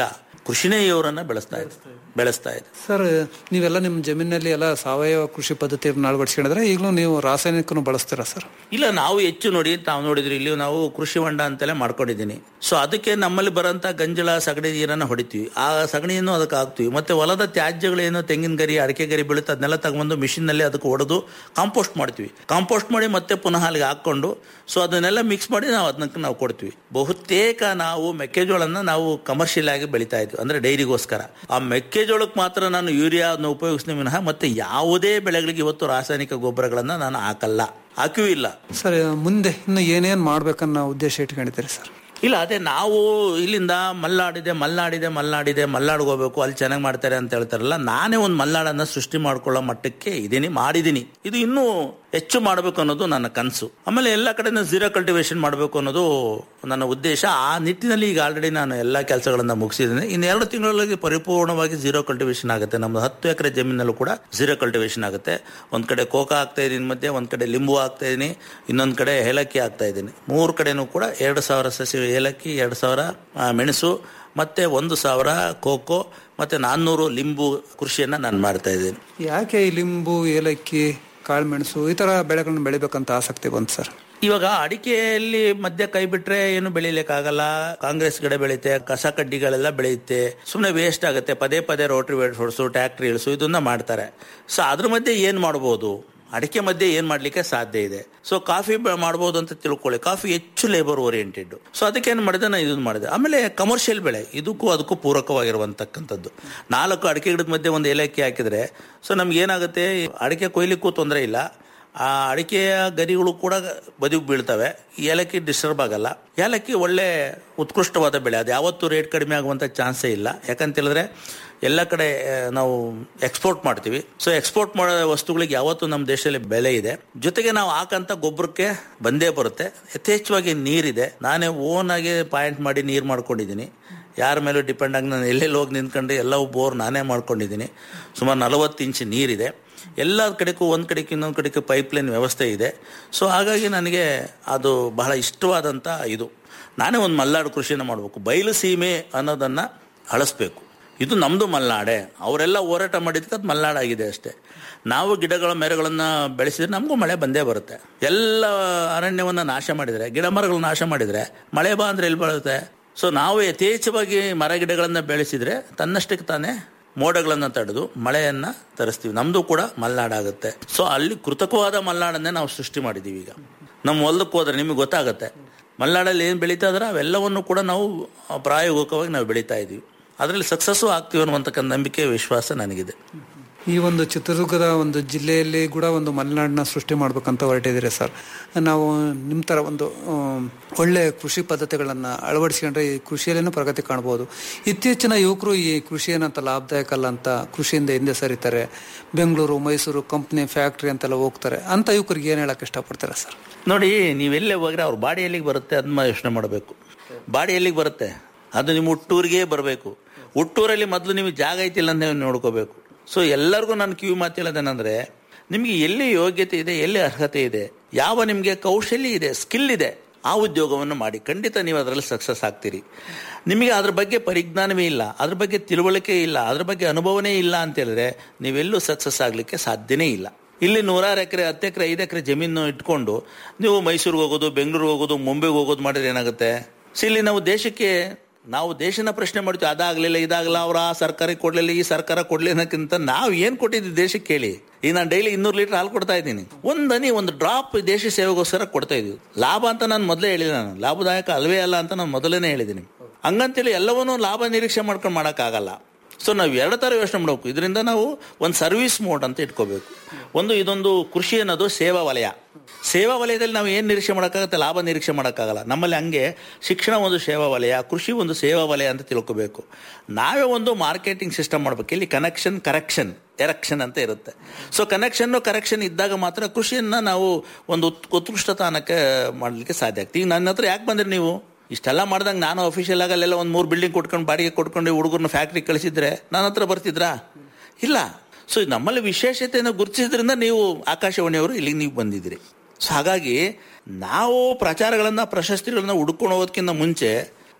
ಕೃಷಿನೇ ಇವರನ್ನ ಬೆಳೆಸ್ತಾ ಇದೆ ಬೆಳೆಸ್ತಾ ಇದೆ ಸರ್ ನೀವೆಲ್ಲ ನಿಮ್ಮ ಜಮೀನಲ್ಲಿ ಎಲ್ಲ ಸಾವಯವ ಕೃಷಿ ಪದ್ಧತಿಯನ್ನು ಅಳವಡಿಸ್ಕೊಂಡಿದ್ರೆ ಈಗಲೂ ನೀವು ರಾಸಾಯನಿಕನು ಬಳಸ್ತೀರಾ ಸರ್ ಇಲ್ಲ ನಾವು ಹೆಚ್ಚು ನೋಡಿ ತಾವು ನೋಡಿದ್ರಿ ಇಲ್ಲಿ ನಾವು ಕೃಷಿ ಹೊಂಡ ಅಂತೆಲ್ಲ ಮಾಡ್ಕೊಂಡಿದ್ದೀನಿ ಸೊ ಅದಕ್ಕೆ ನಮ್ಮಲ್ಲಿ ಬರೋಂಥ ಗಂಜಲ ಸಗಣಿ ನೀರನ್ನು ಹೊಡಿತೀವಿ ಆ ಸಗಣಿಯನ್ನು ಅದಕ್ಕೆ ಹಾಕ್ತೀವಿ ಮತ್ತೆ ಹೊಲದ ತ್ಯಾಜ್ಯಗಳೇನು ತೆಂಗಿನ ಗರಿ ಅಡಿಕೆ ಗರಿ ಬೀಳುತ್ತೆ ಅದನ್ನೆಲ್ಲ ತಗೊಂಡು ಮಿಷಿನಲ್ಲಿ ಅದಕ್ಕೆ ಹೊಡೆದು ಕಾಂಪೋಸ್ಟ್ ಮಾಡ್ತೀವಿ ಕಾಂಪೋಸ್ಟ್ ಮಾಡಿ ಮತ್ತೆ ಪುನಃ ಅಲ್ಲಿಗೆ ಹಾಕ್ಕೊಂಡು ಸೊ ಅದನ್ನೆಲ್ಲ ಮಿಕ್ಸ್ ಮಾಡಿ ನಾವು ಅದನ್ನ ನಾವು ಕೊಡ್ತೀವಿ ಬಹುತೇಕ ನಾವು ಮೆಕ್ಕೆಜೋಳನ ನಾವು ಕಮರ್ಷಿಯಲ್ ಆಗಿ ಬೆಳಿತಾ ಇದ್ವಿ ಅಂದ್ರೆ ಡೈರಿಗೋಸ್ಕರ ಆ ಮೆಕ್ಕೆಜೋಳಕ್ಕೆ ಮಾತ್ರ ನಾನು ಯೂರಿಯಾವನ್ನು ಉಪಯೋಗಿಸ್ತೀನಿ ವಿನಃ ಮತ್ತೆ ಯಾವುದೇ ಬೆಳೆಗಳಿಗೆ ಇವತ್ತು ರಾಸಾಯನಿಕ ಗೊಬ್ಬರಗಳನ್ನ ನಾನು ಹಾಕಲ್ಲ ಹಾಕಿಯೂ ಇಲ್ಲ ಸರ್ ಮುಂದೆ ಇನ್ನು ಏನೇನು ಮಾಡ್ಬೇಕನ್ನೋ ಉದ್ದೇಶ ಇಟ್ಕೊಂಡಿದ್ದೀರಿ ಸರ್ ಇಲ್ಲ ಅದೇ ನಾವು ಇಲ್ಲಿಂದ ಮಲ್ನಾಡಿದೆ ಮಲ್ನಾಡಿದೆ ಮಲ್ನಾಡಿದೆ ಮಲ್ನಾಡ್ಗೆ ಹೋಗ್ಬೇಕು ಅಲ್ಲಿ ಚೆನ್ನಾಗಿ ಮಾಡ್ತಾರೆ ಅಂತ ಹೇಳ್ತಾರಲ್ಲ ನಾನೇ ಒಂದು ಮಲ್ನಾಡನ್ನ ಸೃಷ್ಟಿ ಮಾಡ್ಕೊಳ್ಳೋ ಮಟ್ಟಕ್ಕೆ ಇದೀನಿ ಮಾಡಿದೀನಿ ಇದು ಇನ್ನೂ ಹೆಚ್ಚು ಮಾಡಬೇಕು ಅನ್ನೋದು ನನ್ನ ಕನಸು ಆಮೇಲೆ ಎಲ್ಲ ಕಡೆ ಝೀರೋ ಕಲ್ಟಿವೇಶನ್ ಮಾಡಬೇಕು ಅನ್ನೋದು ನನ್ನ ಉದ್ದೇಶ ಆ ನಿಟ್ಟಿನಲ್ಲಿ ಈಗ ಆಲ್ರೆಡಿ ನಾನು ಎಲ್ಲ ಕೆಲಸಗಳನ್ನ ಮುಗಿಸಿದ್ದೀನಿ ಇನ್ನು ಎರಡು ತಿಂಗಳಲ್ಲಿ ಪರಿಪೂರ್ಣವಾಗಿ ಝೀರೋ ಕಲ್ಟಿವೇಶನ್ ಆಗುತ್ತೆ ನಮ್ದು ಹತ್ತು ಎಕರೆ ಜಮೀನಲ್ಲೂ ಕೂಡ ಝೀರೋ ಕಲ್ಟಿವೇಶನ್ ಆಗುತ್ತೆ ಒಂದ್ ಕಡೆ ಕೋಕಾ ಹಾಕ್ತಾ ಇದೀನಿ ಮಧ್ಯೆ ಒಂದ್ ಕಡೆ ಲಿಂಬು ಹಾಕ್ತಾ ಇದೀನಿ ಇನ್ನೊಂದ್ ಕಡೆ ಏಲಕ್ಕಿ ಹಾಕ್ತಾ ಇದ್ದೀನಿ ಮೂರು ಕಡೆನೂ ಕೂಡ ಎರಡು ಸಾವಿರ ಸಸಿ ಏಲಕ್ಕಿ ಎರಡು ಸಾವಿರ ಆ, ಮೆಣಸು ಮತ್ತೆ ಒಂದು ಸಾವಿರ ಕೋಕೋ ಮತ್ತೆ ನಾನ್ನೂರು ಲಿಂಬು ಕೃಷಿಯನ್ನ ನಾನು ಮಾಡ್ತಾ ಇದ್ದೀನಿ ಯಾಕೆ ಈ ಲಿಂಬು ಏಲಕ್ಕಿ ಕಾಳುಮೆಣಸು ಈ ಥರ ಬೆಳೆಗಳನ್ನ ಬೆಳಿಬೇಕಂತ ಆಸಕ್ತಿ ಬಂತು ಸರ್ ಇವಾಗ ಅಡಿಕೆಯಲ್ಲಿ ಮಧ್ಯ ಕೈ ಬಿಟ್ರೆ ಏನು ಬೆಳಿಲಿಕ್ಕಾಗಲ್ಲ ಕಾಂಗ್ರೆಸ್ ಗಿಡ ಬೆಳೆಯುತ್ತೆ ಕಸ ಕಡ್ಡಿಗಳೆಲ್ಲ ಬೆಳೆಯುತ್ತೆ ಸುಮ್ಮನೆ ವೇಸ್ಟ್ ಆಗುತ್ತೆ ಪದೇ ಪದೇ ರೋಟ್ರಿ ವೇಟ್ ಹೊಡ್ಸು ಟ್ಯಾಕ್ಟ್ರಿ ಇಳಿಸು ಇದನ್ನ ಮಾಡ್ತಾರೆ ಸೊ ಅದ್ರ ಮಧ್ಯೆ ಏನ್ ಮಾಡ್ಬೋದು ಅಡಿಕೆ ಮಧ್ಯೆ ಏನ್ ಮಾಡ್ಲಿಕ್ಕೆ ಸಾಧ್ಯ ಇದೆ ಸೊ ಕಾಫಿ ಬ- ಮಾಡ್ಬೋದು ಅಂತ ತಿಳ್ಕೊಳ್ಳಿ ಕಾಫಿ ಹೆಚ್ಚು ಲೇಬರ್ ಓರಿಯೆಂಟೆಡ್ ಸೊ ಅದಕ್ಕೆ ಏನ್ ಮಾಡಿದೆ ನಾನು ಇದನ್ನ ಮಾಡಿದೆ ಆಮೇಲೆ ಕಮರ್ಷಿಯಲ್ ಬೆಳೆ ಇದಕ್ಕೂ ಅದಕ್ಕೂ ಪೂರಕವಾಗಿರುವಂತಕ್ಕಂಥದ್ದು ನಾಲ್ಕು ಅಡಿಕೆ ಗಿಡದ ಮಧ್ಯೆ ಒಂದು ಏಲಕ್ಕಿ ಹಾಕಿದ್ರೆ ಸೊ ನಮ್ಗೆ ಏನಾಗುತ್ತೆ ಅಡಿಕೆ ಕೊಯ್ಲಿಕ್ಕೂ ತೊಂದರೆ ಇಲ್ಲ ಆ ಅಡಿಕೆಯ ಗರಿಗಳು ಕೂಡ ಬದಿಗೆ ಬೀಳ್ತವೆ ಏಲಕ್ಕಿ ಡಿಸ್ಟರ್ಬ್ ಆಗಲ್ಲ ಏಲಕ್ಕಿ ಒಳ್ಳೆ ಉತ್ಕೃಷ್ಟವಾದ ಬೆಳೆ ಅದು ಯಾವತ್ತೂ ರೇಟ್ ಕಡಿಮೆ ಆಗುವಂತ ಚಾನ್ಸೇ ಇಲ್ಲ ಯಾಕಂತ ಹೇಳಿದ್ರೆ ಎಲ್ಲ ಕಡೆ ಆ, ನಾವು ಎಕ್ಸ್ಪೋರ್ಟ್ ಮಾಡ್ತೀವಿ ಸೊ ಎಕ್ಸ್ಪೋರ್ಟ್ ಮಾಡೋ ವಸ್ತುಗಳಿಗೆ ಯಾವತ್ತೂ ನಮ್ಮ ದೇಶದಲ್ಲಿ ಬೆಲೆ ಇದೆ ಜೊತೆಗೆ ನಾವು ಹಾಕಂತ ಗೊಬ್ಬರಕ್ಕೆ ಬಂದೇ ಬರುತ್ತೆ ಯಥೇಚ್ಛವಾಗಿ ನೀರಿದೆ ನಾನೇ ಓನ್ ಆಗಿ ಪಾಯಿಂಟ್ ಮಾಡಿ ನೀರು ಮಾಡ್ಕೊಂಡಿದ್ದೀನಿ ಯಾರ ಮೇಲೂ ಡಿಪೆಂಡ್ ಆಗಿ ನಾನು ಎಲ್ಲೆಲ್ಲಿ ಹೋಗಿ ನಿಂತ್ಕೊಂಡು ಎಲ್ಲವೂ ಬೋರ್ ನಾನೇ ಮಾಡ್ಕೊಂಡಿದ್ದೀನಿ ಸುಮಾರು ನಲವತ್ತು ಇಂಚ್ ನೀರಿದೆ ಎಲ್ಲ ಕಡೆಗೂ ಒಂದು ಕಡೆಗೆ ಇನ್ನೊಂದು ಕಡೆಗೆ ಪೈಪ್ಲೈನ್ ವ್ಯವಸ್ಥೆ ಇದೆ ಸೊ ಹಾಗಾಗಿ ನನಗೆ ಅದು ಬಹಳ ಇಷ್ಟವಾದಂಥ ಇದು ನಾನೇ ಒಂದು ಮಲ್ನಾಡು ಕೃಷಿಯನ್ನು ಮಾಡಬೇಕು ಬಯಲು ಸೀಮೆ ಅನ್ನೋದನ್ನು ಅಳಿಸ್ಬೇಕು ಇದು ನಮ್ಮದು ಮಲ್ನಾಡೆ ಅವರೆಲ್ಲ ಹೋರಾಟ ಮಾಡಿದ್ದಕ್ಕೆ ಅದು ಮಲ್ನಾಡಾಗಿದೆ ಅಷ್ಟೇ ನಾವು ಗಿಡಗಳ ಮರಗಳನ್ನು ಬೆಳೆಸಿದ್ರೆ ನಮಗೂ ಮಳೆ ಬಂದೇ ಬರುತ್ತೆ ಎಲ್ಲ ಅರಣ್ಯವನ್ನು ನಾಶ ಮಾಡಿದರೆ ಗಿಡ ಮರಗಳು ನಾಶ ಮಾಡಿದರೆ ಮಳೆ ಬಾ ಅಂದ್ರೆ ಎಲ್ಲಿ ಬರುತ್ತೆ ಸೊ ನಾವು ಯಥೇಚ್ಛವಾಗಿ ಮರ ಗಿಡಗಳನ್ನು ಬೆಳೆಸಿದ್ರೆ ತನ್ನಷ್ಟಕ್ಕೆ ತಾನೇ ಮೋಡಗಳನ್ನು ತಡೆದು ಮಳೆಯನ್ನ ತರಿಸ್ತೀವಿ ನಮ್ದು ಕೂಡ ಮಲೆನಾಡಾಗುತ್ತೆ ಸೊ ಅಲ್ಲಿ ಕೃತಕವಾದ ಮಲೆನಾಡನ್ನೇ ನಾವು ಸೃಷ್ಟಿ ಮಾಡಿದೀವಿ ಈಗ ನಮ್ಮ ಹೊಲದಕ್ಕೆ ಹೋದ್ರೆ ನಿಮಗೆ ಗೊತ್ತಾಗುತ್ತೆ ಮಲೆನಾಡಲ್ಲಿ ಏನು ಬೆಳೀತಾ ಇದ್ರೆ ಅವೆಲ್ಲವನ್ನು ಕೂಡ ನಾವು ಪ್ರಾಯೋಗಿಕವಾಗಿ ನಾವು ಬೆಳೀತಾ ಇದೀವಿ ಅದರಲ್ಲಿ ಸಕ್ಸಸ್ಸು ಆಗ್ತೀವಿ ಅನ್ನುವಂತಕ್ಕಂಥ ನಂಬಿಕೆ ವಿಶ್ವಾಸ ನನಗಿದೆ ಈ ಒಂದು ಚಿತ್ರದುರ್ಗದ ಒಂದು ಜಿಲ್ಲೆಯಲ್ಲಿ ಕೂಡ ಒಂದು ಮಲೆನಾಡನ್ನ ಸೃಷ್ಟಿ ಮಾಡ್ಬೇಕಂತ ಹೊರಟಿದ್ದೀರಿ ಸರ್ ನಾವು ನಿಮ್ಮ ಥರ ಒಂದು ಆಮ್, ಒಳ್ಳೆ ಕೃಷಿ ಪದ್ಧತಿಗಳನ್ನು ಅಳವಡಿಸ್ಕೊಂಡ್ರೆ ಈ ಕೃಷಿಯಲ್ಲೇನೂ ಪ್ರಗತಿ ಕಾಣ್ಬೋದು ಇತ್ತೀಚಿನ ಯುವಕರು ಈ ಕೃಷಿಯೇನಂತ ಲಾಭದಾಯಕ ಅಲ್ಲ ಅಂತ ಕೃಷಿಯಿಂದ ಹಿಂದೆ ಸರಿತಾರೆ ಬೆಂಗಳೂರು ಮೈಸೂರು ಕಂಪ್ನಿ ಫ್ಯಾಕ್ಟ್ರಿ ಅಂತೆಲ್ಲ ಹೋಗ್ತಾರೆ ಅಂತ ಯುವಕರಿಗೆ ಏನು ಹೇಳಕ್ಕೆ ಇಷ್ಟಪಡ್ತಾರೆ ಸರ್ ನೋಡಿ ನೀವೆಲ್ಲೇ ಹೋದ್ರೆ ಅವ್ರ ಬಾಡಿ ಎಲ್ಲಿಗೆ ಬರುತ್ತೆ ಅದನ್ನ ಯೋಚನೆ ಮಾಡಬೇಕು ಬಾಡಿ ಎಲ್ಲಿಗೆ ಬರುತ್ತೆ ಅದು ನಿಮ್ಮ ಹುಟ್ಟೂರಿಗೆ ಬರಬೇಕು ಹುಟ್ಟೂರಲ್ಲಿ ಮೊದಲು ನಿಮಗೆ ಜಾಗ ಐತಿಲ್ಲ ಅಂತ ನೀವು ನೋಡ್ಕೋಬೇಕು ಸೊ ಎಲ್ಲರಿಗೂ ನಾನು ಕಿವಿ ಮಾತಿಲ್ಲದೇನೆಂದ್ರೆ ನಿಮಗೆ ಎಲ್ಲಿ ಯೋಗ್ಯತೆ ಇದೆ ಎಲ್ಲಿ ಅರ್ಹತೆ ಇದೆ ಯಾವ ನಿಮಗೆ ಕೌಶಲ್ಯ ಇದೆ ಸ್ಕಿಲ್ ಇದೆ ಆ ಉದ್ಯೋಗವನ್ನು ಮಾಡಿ ಖಂಡಿತ ನೀವು ಅದರಲ್ಲಿ ಸಕ್ಸಸ್ ಆಗ್ತೀರಿ ನಿಮಗೆ ಅದ್ರ ಬಗ್ಗೆ ಪರಿಜ್ಞಾನವೇ ಇಲ್ಲ ಅದ್ರ ಬಗ್ಗೆ ತಿಳುವಳಿಕೆ ಇಲ್ಲ ಅದ್ರ ಬಗ್ಗೆ ಅನುಭವನೇ ಇಲ್ಲ ಅಂತ ಹೇಳಿದ್ರೆ ನೀವೆಲ್ಲೂ ಸಕ್ಸಸ್ ಆಗಲಿಕ್ಕೆ ಸಾಧ್ಯನೇ ಇಲ್ಲ ಇಲ್ಲಿ ನೂರಾರು ಎಕರೆ ಹತ್ತು ಎಕರೆ ಐದು ಎಕರೆ ಜಮೀನು ಇಟ್ಕೊಂಡು ನೀವು ಮೈಸೂರಿಗೆ ಹೋಗೋದು ಬೆಂಗಳೂರಿಗೆ ಹೋಗೋದು ಮುಂಬೈಗೆ ಹೋಗೋದು ಮಾಡಿದ್ರೆ ಏನಾಗುತ್ತೆ ಸೊ ಇಲ್ಲಿ ನಾವು ದೇಶಕ್ಕೆ ನಾವು ದೇಶನ ಪ್ರಶ್ನೆ ಮಾಡ್ತೀವಿ ಅದಾಗ್ಲಿಲ್ಲ ಇದಾಗಲ್ಲ ಅವ್ರ ಆ ಸರ್ಕಾರ ಕೊಡ್ಲಿಲ್ಲ ಈ ಸರ್ಕಾರ ಕೊಡ್ಲಿ ಅನ್ನೋಕ್ಕಿಂತ ನಾವು ಏನ್ ಕೊಟ್ಟಿದ್ವಿ ದೇಶಕ್ಕೆ ಕೇಳಿ ಈಗ ನಾನು ಡೈಲಿ ಇನ್ನೂರು ಲೀಟರ್ ಹಾಲು ಕೊಡ್ತಾ ಇದ್ದೀನಿ ಒಂದ್ ಹನಿ ಒಂದು ಡ್ರಾಪ್ ದೇಶ ಸೇವೆಗೋಸ್ಕರ ಕೊಡ್ತಾ ಇದೀವಿ ಲಾಭ ಅಂತ ನಾನು ಮೊದಲೇ ಹೇಳಿಲ್ಲ ನಾನು ಲಾಭದಾಯಕ ಅಲ್ವೇ ಅಲ್ಲ ಅಂತ ನಾನು ಮೊದಲನೇ ಹೇಳಿದ್ದೀನಿ ಹಂಗಂತೇಳಿ ಎಲ್ಲವನ್ನೂ ಲಾಭ ನಿರೀಕ್ಷೆ ಮಾಡ್ಕೊಂಡು ಮಾಡೋಕ್ಕಾಗಲ್ಲ ಸೊ ನಾವು ಎರಡು ಥರ ಯೋಚನೆ ಮಾಡಬೇಕು ಇದರಿಂದ ನಾವು ಒಂದು ಸರ್ವಿಸ್ ಮೋಡ್ ಅಂತ ಇಟ್ಕೋಬೇಕು ಒಂದು ಇದೊಂದು ಕೃಷಿ ಅನ್ನೋದು ಸೇವಾ ವಲಯ ಸೇವಾ ವಲಯದಲ್ಲಿ ನಾವು ಏನು ನಿರೀಕ್ಷೆ ಮಾಡೋಕ್ಕಾಗತ್ತೆ ಲಾಭ ನಿರೀಕ್ಷೆ ಮಾಡೋಕ್ಕಾಗಲ್ಲ ನಮ್ಮಲ್ಲಿ ಹಂಗೆ ಶಿಕ್ಷಣ ಒಂದು ಸೇವಾ ವಲಯ ಕೃಷಿ ಒಂದು ಸೇವಾ ವಲಯ ಅಂತ ತಿಳ್ಕೋಬೇಕು ನಾವೇ ಒಂದು ಮಾರ್ಕೆಟಿಂಗ್ ಸಿಸ್ಟಮ್ ಮಾಡ್ಬೇಕು ಇಲ್ಲಿ ಕನೆಕ್ಷನ್ ಕರೆಕ್ಷನ್ ಎರೆಕ್ಷನ್ ಅಂತ ಇರುತ್ತೆ ಸೊ ಕನೆಕ್ಷನ್ ಕರೆಕ್ಷನ್ ಇದ್ದಾಗ ಮಾತ್ರ ಕೃಷಿಯನ್ನ ನಾವು ಒಂದು ಉತ್- ಉತ್ಕೃಷ್ಟ ಸ್ಥಾನಕ್ಕೆ ಮಾಡಲಿಕ್ಕೆ ಸಾಧ್ಯ ಆಗ್ತದೆ ಈಗ ನನ್ನ ಹತ್ರ ಯಾಕೆ ಬಂದ್ರಿ ನೀವು ಇಷ್ಟೆಲ್ಲ ಮಾಡ್ದಂಗೆ ನಾನು ಅಫಿಷಿಯಲ್ ಆಗಿ ಅಲ್ಲೆಲ್ಲ ಒಂದು ಮೂರು ಬಿಲ್ಡಿಂಗ್ ಕೊಟ್ಕೊಂಡು ಬಾಡಿಗೆ ಕೊಟ್ಕೊಂಡು ಹುಡುಗರನ್ನ ಫ್ಯಾಕ್ಟ್ರಿ ಕಳಿಸಿದ್ರೆ ನನ್ನ ಹತ್ರ ಬರ್ತಿದ್ರಾ ಇಲ್ಲ ಸೊ ನಮ್ಮಲ್ಲಿ ವಿಶೇಷತೆಯನ್ನು ಗುರುತಿಸಿದ್ರಿಂದ ನೀವು ಆಕಾಶವಾಣಿಯವರು ಇಲ್ಲಿಗೆ ನೀವು ಬಂದಿದ್ದೀರಿ ಸೊ ಹಾಗಾಗಿ ನಾವು ಪ್ರಚಾರಗಳನ್ನ ಪ್ರಶಸ್ತಿಗಳನ್ನ ಹುಡ್ಕೊಂಡು ಹೋಗೋದಕ್ಕಿಂತ ಮುಂಚೆ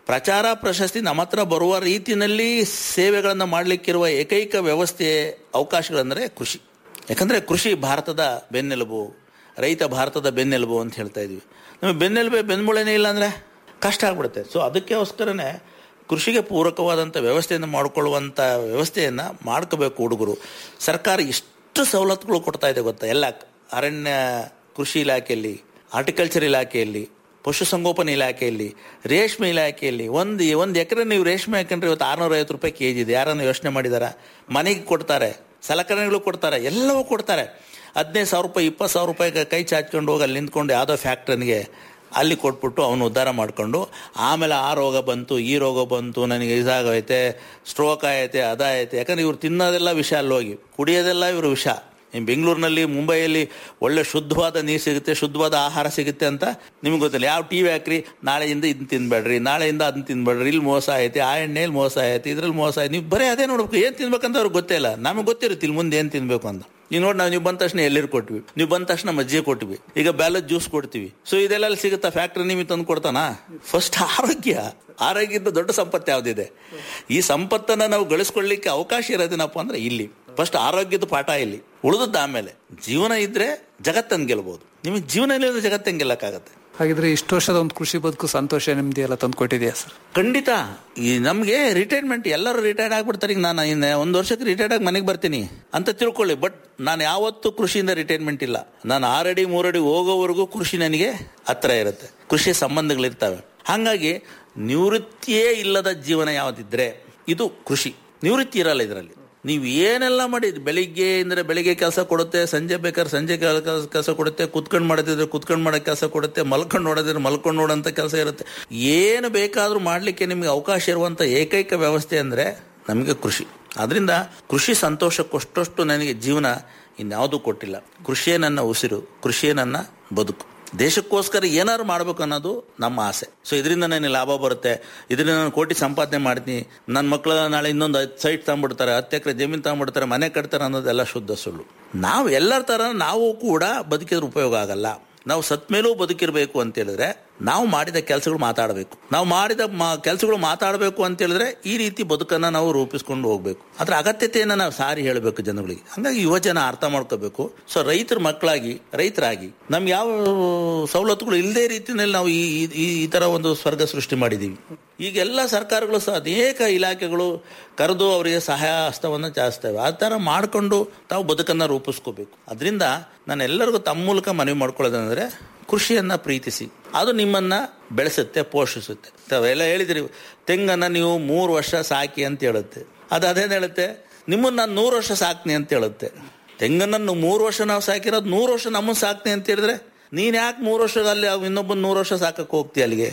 ಪ್ರಚಾರ ಪ್ರಶಸ್ತಿ ನಮ್ಮ ಹತ್ರ ಬರುವ ರೀತಿಯಲ್ಲಿ ಸೇವೆಗಳನ್ನು ಮಾಡಲಿಕ್ಕಿರುವ ಏಕೈಕ ವ್ಯವಸ್ಥೆ ಅವಕಾಶಗಳಂದರೆ ಕೃಷಿ ಯಾಕಂದರೆ ಕೃಷಿ ಭಾರತದ ಬೆನ್ನೆಲುಬು ರೈತ ಭಾರತದ ಬೆನ್ನೆಲುಬು ಅಂತ ಹೇಳ್ತಾ ಇದೀವಿ ನಮಗೆ ಬೆನ್ನೆಲುಬೆ ಬೆನ್ಮೂಳೆನೇ ಇಲ್ಲ ಅಂದರೆ ಕಷ್ಟ ಆಗ್ಬಿಡುತ್ತೆ ಸೊ ಅದಕ್ಕೋಸ್ಕರನೇ ಕೃಷಿಗೆ ಪೂರಕವಾದಂಥ ವ್ಯವಸ್ಥೆಯನ್ನು ಮಾಡಿಕೊಳ್ಳುವಂಥ ವ್ಯವಸ್ಥೆಯನ್ನು ಮಾಡ್ಕೋಬೇಕು ಹುಡುಗರು ಸರ್ಕಾರ ಎಷ್ಟು ಸವಲತ್ತುಗಳು ಕೊಡ್ತಾ ಇದೆ ಗೊತ್ತಾ ಎಲ್ಲ ಅರಣ್ಯ ಕೃಷಿ ಇಲಾಖೆಯಲ್ಲಿ ಹಾರ್ಟಿಕಲ್ಚರ್ ಇಲಾಖೆಯಲ್ಲಿ ಪಶುಸಂಗೋಪನೆ ಇಲಾಖೆಯಲ್ಲಿ ರೇಷ್ಮೆ ಇಲಾಖೆಯಲ್ಲಿ ಒಂದು ಒಂದು ಎಕರೆ ನೀವು ರೇಷ್ಮೆ ಹಾಕೊಂಡ್ರೆ ಇವತ್ತು ಆರ್ನೂರ ಐವತ್ತು ರೂಪಾಯಿ ಕೆ ಜಿ ಇದೆ ಯಾರನ್ನು ಯೋಚನೆ ಮಾಡಿದಾರ ಮನೆಗೆ ಕೊಡ್ತಾರೆ ಸಲಕರಣೆಗಳು ಕೊಡ್ತಾರೆ ಎಲ್ಲವೂ ಕೊಡ್ತಾರೆ ಹದಿನೈದು ಸಾವಿರ ರೂಪಾಯಿ ಇಪ್ಪತ್ತು ಸಾವಿರ ರೂಪಾಯಿ ಕೈ ಚಾಚ್ಕೊಂಡು ಹೋಗಿ ಅಲ್ಲಿ ನಿಂತ್ಕೊಂಡು ಯಾವುದೋ ಫ್ಯಾಕ್ಟ್ರನಿಗೆ ಅಲ್ಲಿ ಕೊಟ್ಬಿಟ್ಟು ಅವನು ಉದ್ಧಾರ ಮಾಡಿಕೊಂಡು ಆಮೇಲೆ ಆ ರೋಗ ಬಂತು ಈ ರೋಗ ಬಂತು ನನಗೆ ಇದಾಗೈತೆ ಸ್ಟ್ರೋಕ್ ಆಯೈತೆ ಅದಾಯೈತೆ ಯಾಕಂದ್ರೆ ಇವ್ರು ತಿನ್ನೋದೆಲ್ಲ ವಿಷ ಅಲ್ಲಿ ಹೋಗಿ ಕುಡಿಯೋದೆಲ್ಲ ಇವರು ವಿಷ ಇನ್ನು ಬೆಂಗಳೂರಿನಲ್ಲಿ ಮುಂಬೈಯಲ್ಲಿ ಒಳ್ಳೆ ಶುದ್ಧವಾದ ನೀರು ಸಿಗುತ್ತೆ ಶುದ್ಧವಾದ ಆಹಾರ ಸಿಗುತ್ತೆ ಅಂತ ನಿಮ್ಗೆ ಗೊತ್ತಿಲ್ಲ ಯಾವ ಟಿ ವಿ ಹಾಕ್ರಿ ನಾಳೆಯಿಂದ ಇದನ್ನ ತಿನ್ಬೇಡ್ರಿ ನಾಳೆಯಿಂದ ಅದನ್ನ ತಿನ್ಬೇಡ್ರಿ ಇಲ್ಲಿ ಮೋಸ ಐತೆ ಆ ಎಣ್ಣೆಯಲ್ಲಿ ಮೋಸ ಐತೆ ಇದ್ರಲ್ಲಿ ಮೋಸ ಐತೆ ನೀವು ಬರೀ ಅದೇ ನೋಡ್ಬೇಕು ಏನು ತಿನ್ಬೇಕಂತ ಅವ್ರಿಗೆ ಗೊತ್ತೇ ಇಲ್ಲ ನಮಗೆ ಗೊತ್ತಿರುತ್ತೆ ಇಲ್ಲಿ ಮುಂದೆ ಏನು ತಿನ್ಬೇಕು ಅಂತ ನೀವು ನೋಡಿ ನಾವು ನೀವು ಬಂದ ತಕ್ಷಣ ಎಲ್ಲಿರು ಕೊಟ್ವಿ ನೀವು ಬಂದ ತಕ್ಷಣ ಮಜ್ಜಿಗೆ ಕೊಟ್ವಿ ಈಗ ಬ್ಯಾಲದ ಜ್ಯೂಸ್ ಕೊಡ್ತೀವಿ ಸೊ ಇದೆಲ್ಲ ಸಿಗುತ್ತಾ ಫ್ಯಾಕ್ಟ್ರಿ ನಿಮಗೆ ತಂದು ಕೊಡ್ತಾನ ಫಸ್ಟ್ ಆರೋಗ್ಯ ಆರೋಗ್ಯದ ದೊಡ್ಡ ಸಂಪತ್ತು ಯಾವುದಿದೆ ಈ ಸಂಪತ್ತನ್ನ ನಾವು ಗಳಿಸ್ಕೊಳ್ಳಿಕ್ಕೆ ಅವಕಾಶ ಇರೋದೇನಪ್ಪ ಅಂದ್ರೆ ಇಲ್ಲಿ ಫಸ್ಟ್ ಆರೋಗ್ಯದ ಪಾಠ ಇಲ್ಲಿ ಉಳಿದದ್ದು ಆಮೇಲೆ ಜೀವನ ಇದ್ರೆ ಜಗತ್ತನ್ನು ಗೆಲ್ಬಹುದು ನಿಮಗೆ ಜೀವನ ಇಲ್ಲದ್ರೆ ಜಗತ್ತನ್ನು ಗೆಲ್ಲಕ್ಕಾಗತ್ತೆ ಹಾಗಿದ್ರೆ ಇಷ್ಟು ವರ್ಷದ ಒಂದು ಕೃಷಿ ಬದುಕು ಸಂತೋಷ ನೆಮ್ಮದಿ ಎಲ್ಲ ತಂದು ಕೊಟ್ಟಿದೆಯಾ ಸರ್ ಖಂಡಿತ ಈ ನಮಗೆ ರಿಟೈರ್ಮೆಂಟ್ ಎಲ್ಲರೂ ರಿಟೈರ್ಡ್ ಆಗ್ಬಿಡ್ತಾರೆ ಈಗ ನಾನು ಇನ್ನು ಒಂದು ವರ್ಷಕ್ಕೆ ರಿಟೈರ್ಡ್ ಆಗಿ ಮನೆಗೆ ಬರ್ತೀನಿ ಅಂತ ತಿಳ್ಕೊಳ್ಳಿ ಬಟ್ ನಾನು ಯಾವತ್ತೂ ಕೃಷಿಯಿಂದ ರಿಟೈರ್ಮೆಂಟ್ ಇಲ್ಲ ನಾನು ಆರಡಿ ಮೂರಡಿ ಹೋಗೋವರೆಗೂ ಕೃಷಿ ನನಗೆ ಹತ್ರ ಇರುತ್ತೆ ಕೃಷಿ ಸಂಬಂಧಗಳಿರ್ತವೆ ಹಾಗಾಗಿ ನಿವೃತ್ತಿಯೇ ಇಲ್ಲದ ಜೀವನ ಯಾವುದಿದ್ರೆ ಇದು ಕೃಷಿ ನಿವೃತ್ತಿ ಇರಲ್ಲ ಇದರಲ್ಲಿ ನೀವು ಏನೆಲ್ಲ ಮಾಡಿ ಬೆಳಿಗ್ಗೆ ಅಂದರೆ ಬೆಳಿಗ್ಗೆ ಕೆಲಸ ಕೊಡುತ್ತೆ ಸಂಜೆ ಬೇಕಾದ್ರೆ ಸಂಜೆ ಕೆಲಸ ಕೊಡುತ್ತೆ ಕುತ್ಕೊಂಡು ಮಾಡೋದಿದ್ರೆ ಕುತ್ಕೊಂಡು ಮಾಡೋ ಕೆಲಸ ಕೊಡುತ್ತೆ ಮಲ್ಕೊಂಡು ನೋಡೋದಿದ್ರೆ ಮಲ್ಕೊಂಡು ನೋಡೋಂಥ ಕೆಲಸ ಇರುತ್ತೆ ಏನು ಬೇಕಾದರೂ ಮಾಡಲಿಕ್ಕೆ ನಿಮಗೆ ಅವಕಾಶ ಇರುವಂಥ ಏಕೈಕ ವ್ಯವಸ್ಥೆ ಅಂದರೆ ನಮಗೆ ಕೃಷಿ ಅದರಿಂದ ಕೃಷಿ ಸಂತೋಷಕ್ಕೊಷ್ಟಷ್ಟು ನನಗೆ ಜೀವನ ಇನ್ಯಾವುದೂ ಕೊಟ್ಟಿಲ್ಲ ಕೃಷಿಯೇ ನನ್ನ ಉಸಿರು ಕೃಷಿಯೇ ನನ್ನ ಬದುಕು ದೇಶಕ್ಕೋಸ್ಕರ ಏನಾದ್ರು ಮಾಡ್ಬೇಕು ಅನ್ನೋದು ನಮ್ಮ ಆಸೆ ಸೊ ಇದರಿಂದ ನನಗೆ ಲಾಭ ಬರುತ್ತೆ ಇದರಿಂದ ನಾನು ಕೋಟಿ ಸಂಪಾದನೆ ಮಾಡ್ತೀನಿ ನನ್ನ ಮಕ್ಕಳ ನಾಳೆ ಇನ್ನೊಂದು ಐದು ಸೈಟ್ ತಗೊಂಡ್ಬಿಡ್ತಾರೆ ಹತ್ತು ಎಕರೆ ಜಮೀನು ತಗೊಂಡ್ಬಿಡ್ತಾರೆ ಮನೆ ಕಟ್ತಾರೆ ಅನ್ನೋದೆಲ್ಲ ಶುದ್ಧ ಸುಳ್ಳು ನಾವು ಎಲ್ಲರ ಥರ ನಾವು ಕೂಡ ಬದುಕಿದ್ರೆ ಉಪಯೋಗ ಆಗಲ್ಲ ನಾವು ಸತ್ ಮೇಲೂ ಬದುಕಿರಬೇಕು ಅಂತ ಹೇಳಿದ್ರೆ ನಾವು ಮಾಡಿದ ಕೆಲಸಗಳು ಮಾತಾಡಬೇಕು ನಾವು ಮಾಡಿದ ಕೆಲಸಗಳು ಮಾತಾಡಬೇಕು ಅಂತ ಹೇಳಿದ್ರೆ ಈ ರೀತಿ ಬದುಕನ್ನು ನಾವು ರೂಪಿಸ್ಕೊಂಡು ಹೋಗ್ಬೇಕು ಅದ್ರ ಅಗತ್ಯತೆಯನ್ನು ನಾವು ಸಾರಿ ಹೇಳಬೇಕು ಜನಗಳಿಗೆ ಹಂಗಾಗಿ ಯುವ ಜನ ಅರ್ಥ ಮಾಡ್ಕೋಬೇಕು ಸೊ ರೈತರ ಮಕ್ಕಳಾಗಿ ರೈತರಾಗಿ ನಮ್ಗೆ ಯಾವ ಸವಲತ್ತುಗಳು ಇಲ್ಲದೇ ರೀತಿಯಲ್ಲಿ ನಾವು ಈ ಈ ಈ ತರ ಒಂದು ಸ್ವರ್ಗ ಸೃಷ್ಟಿ ಮಾಡಿದ್ದೀವಿ ಈಗ ಎಲ್ಲ ಸರ್ಕಾರಗಳು ಸಹ ಅನೇಕ ಇಲಾಖೆಗಳು ಕರೆದು ಅವರಿಗೆ ಸಹಾಯ ಹಸ್ತವನ್ನು ಚಾಚ್ತವೆ ಆ ಥರ ಮಾಡಿಕೊಂಡು ತಾವು ಬದುಕನ್ನು ರೂಪಿಸ್ಕೋಬೇಕು ಅದರಿಂದ ನಾನು ಎಲ್ಲರಿಗೂ ತಮ್ಮ ಮೂಲಕ ಮನವಿ ಮಾಡ್ಕೊಳ್ಳೋದಂದ್ರೆ ಕೃಷಿಯನ್ನ ಪ್ರೀತಿಸಿ ಅದು ನಿಮ್ಮನ್ನ ಬೆಳೆಸುತ್ತೆ ಪೋಷಿಸುತ್ತೆ ತಾವೆಲ್ಲ ಹೇಳಿದ್ರಿ ತೆಂಗನ್ನ ನೀವು ಮೂರು ವರ್ಷ ಸಾಕಿ ಅಂತ ಹೇಳುತ್ತೆ ಅದು ಅದೇನು ಹೇಳುತ್ತೆ ನಿಮ್ಮನ್ನ ನಾನು ನೂರು ವರ್ಷ ಸಾಕ್ನಿ ಅಂತ ಹೇಳುತ್ತೆ ತೆಂಗನ್ನು ಮೂರು ವರ್ಷ ನಾವು ಸಾಕಿರೋದು ನೂರು ವರ್ಷ ನಮ್ಮನ್ನು ಸಾಕ್ನಿ ಅಂತ ಹೇಳಿದ್ರೆ ನೀನು ಯಾಕೆ ಮೂರು ವರ್ಷದಲ್ಲಿ ಇನ್ನೊಬ್ಬನ ನೂರು ವರ್ಷ ಸಾಕಕ್ಕೆ ಹೋಗ್ತಿ ಅಲ್ಲಿಗೆ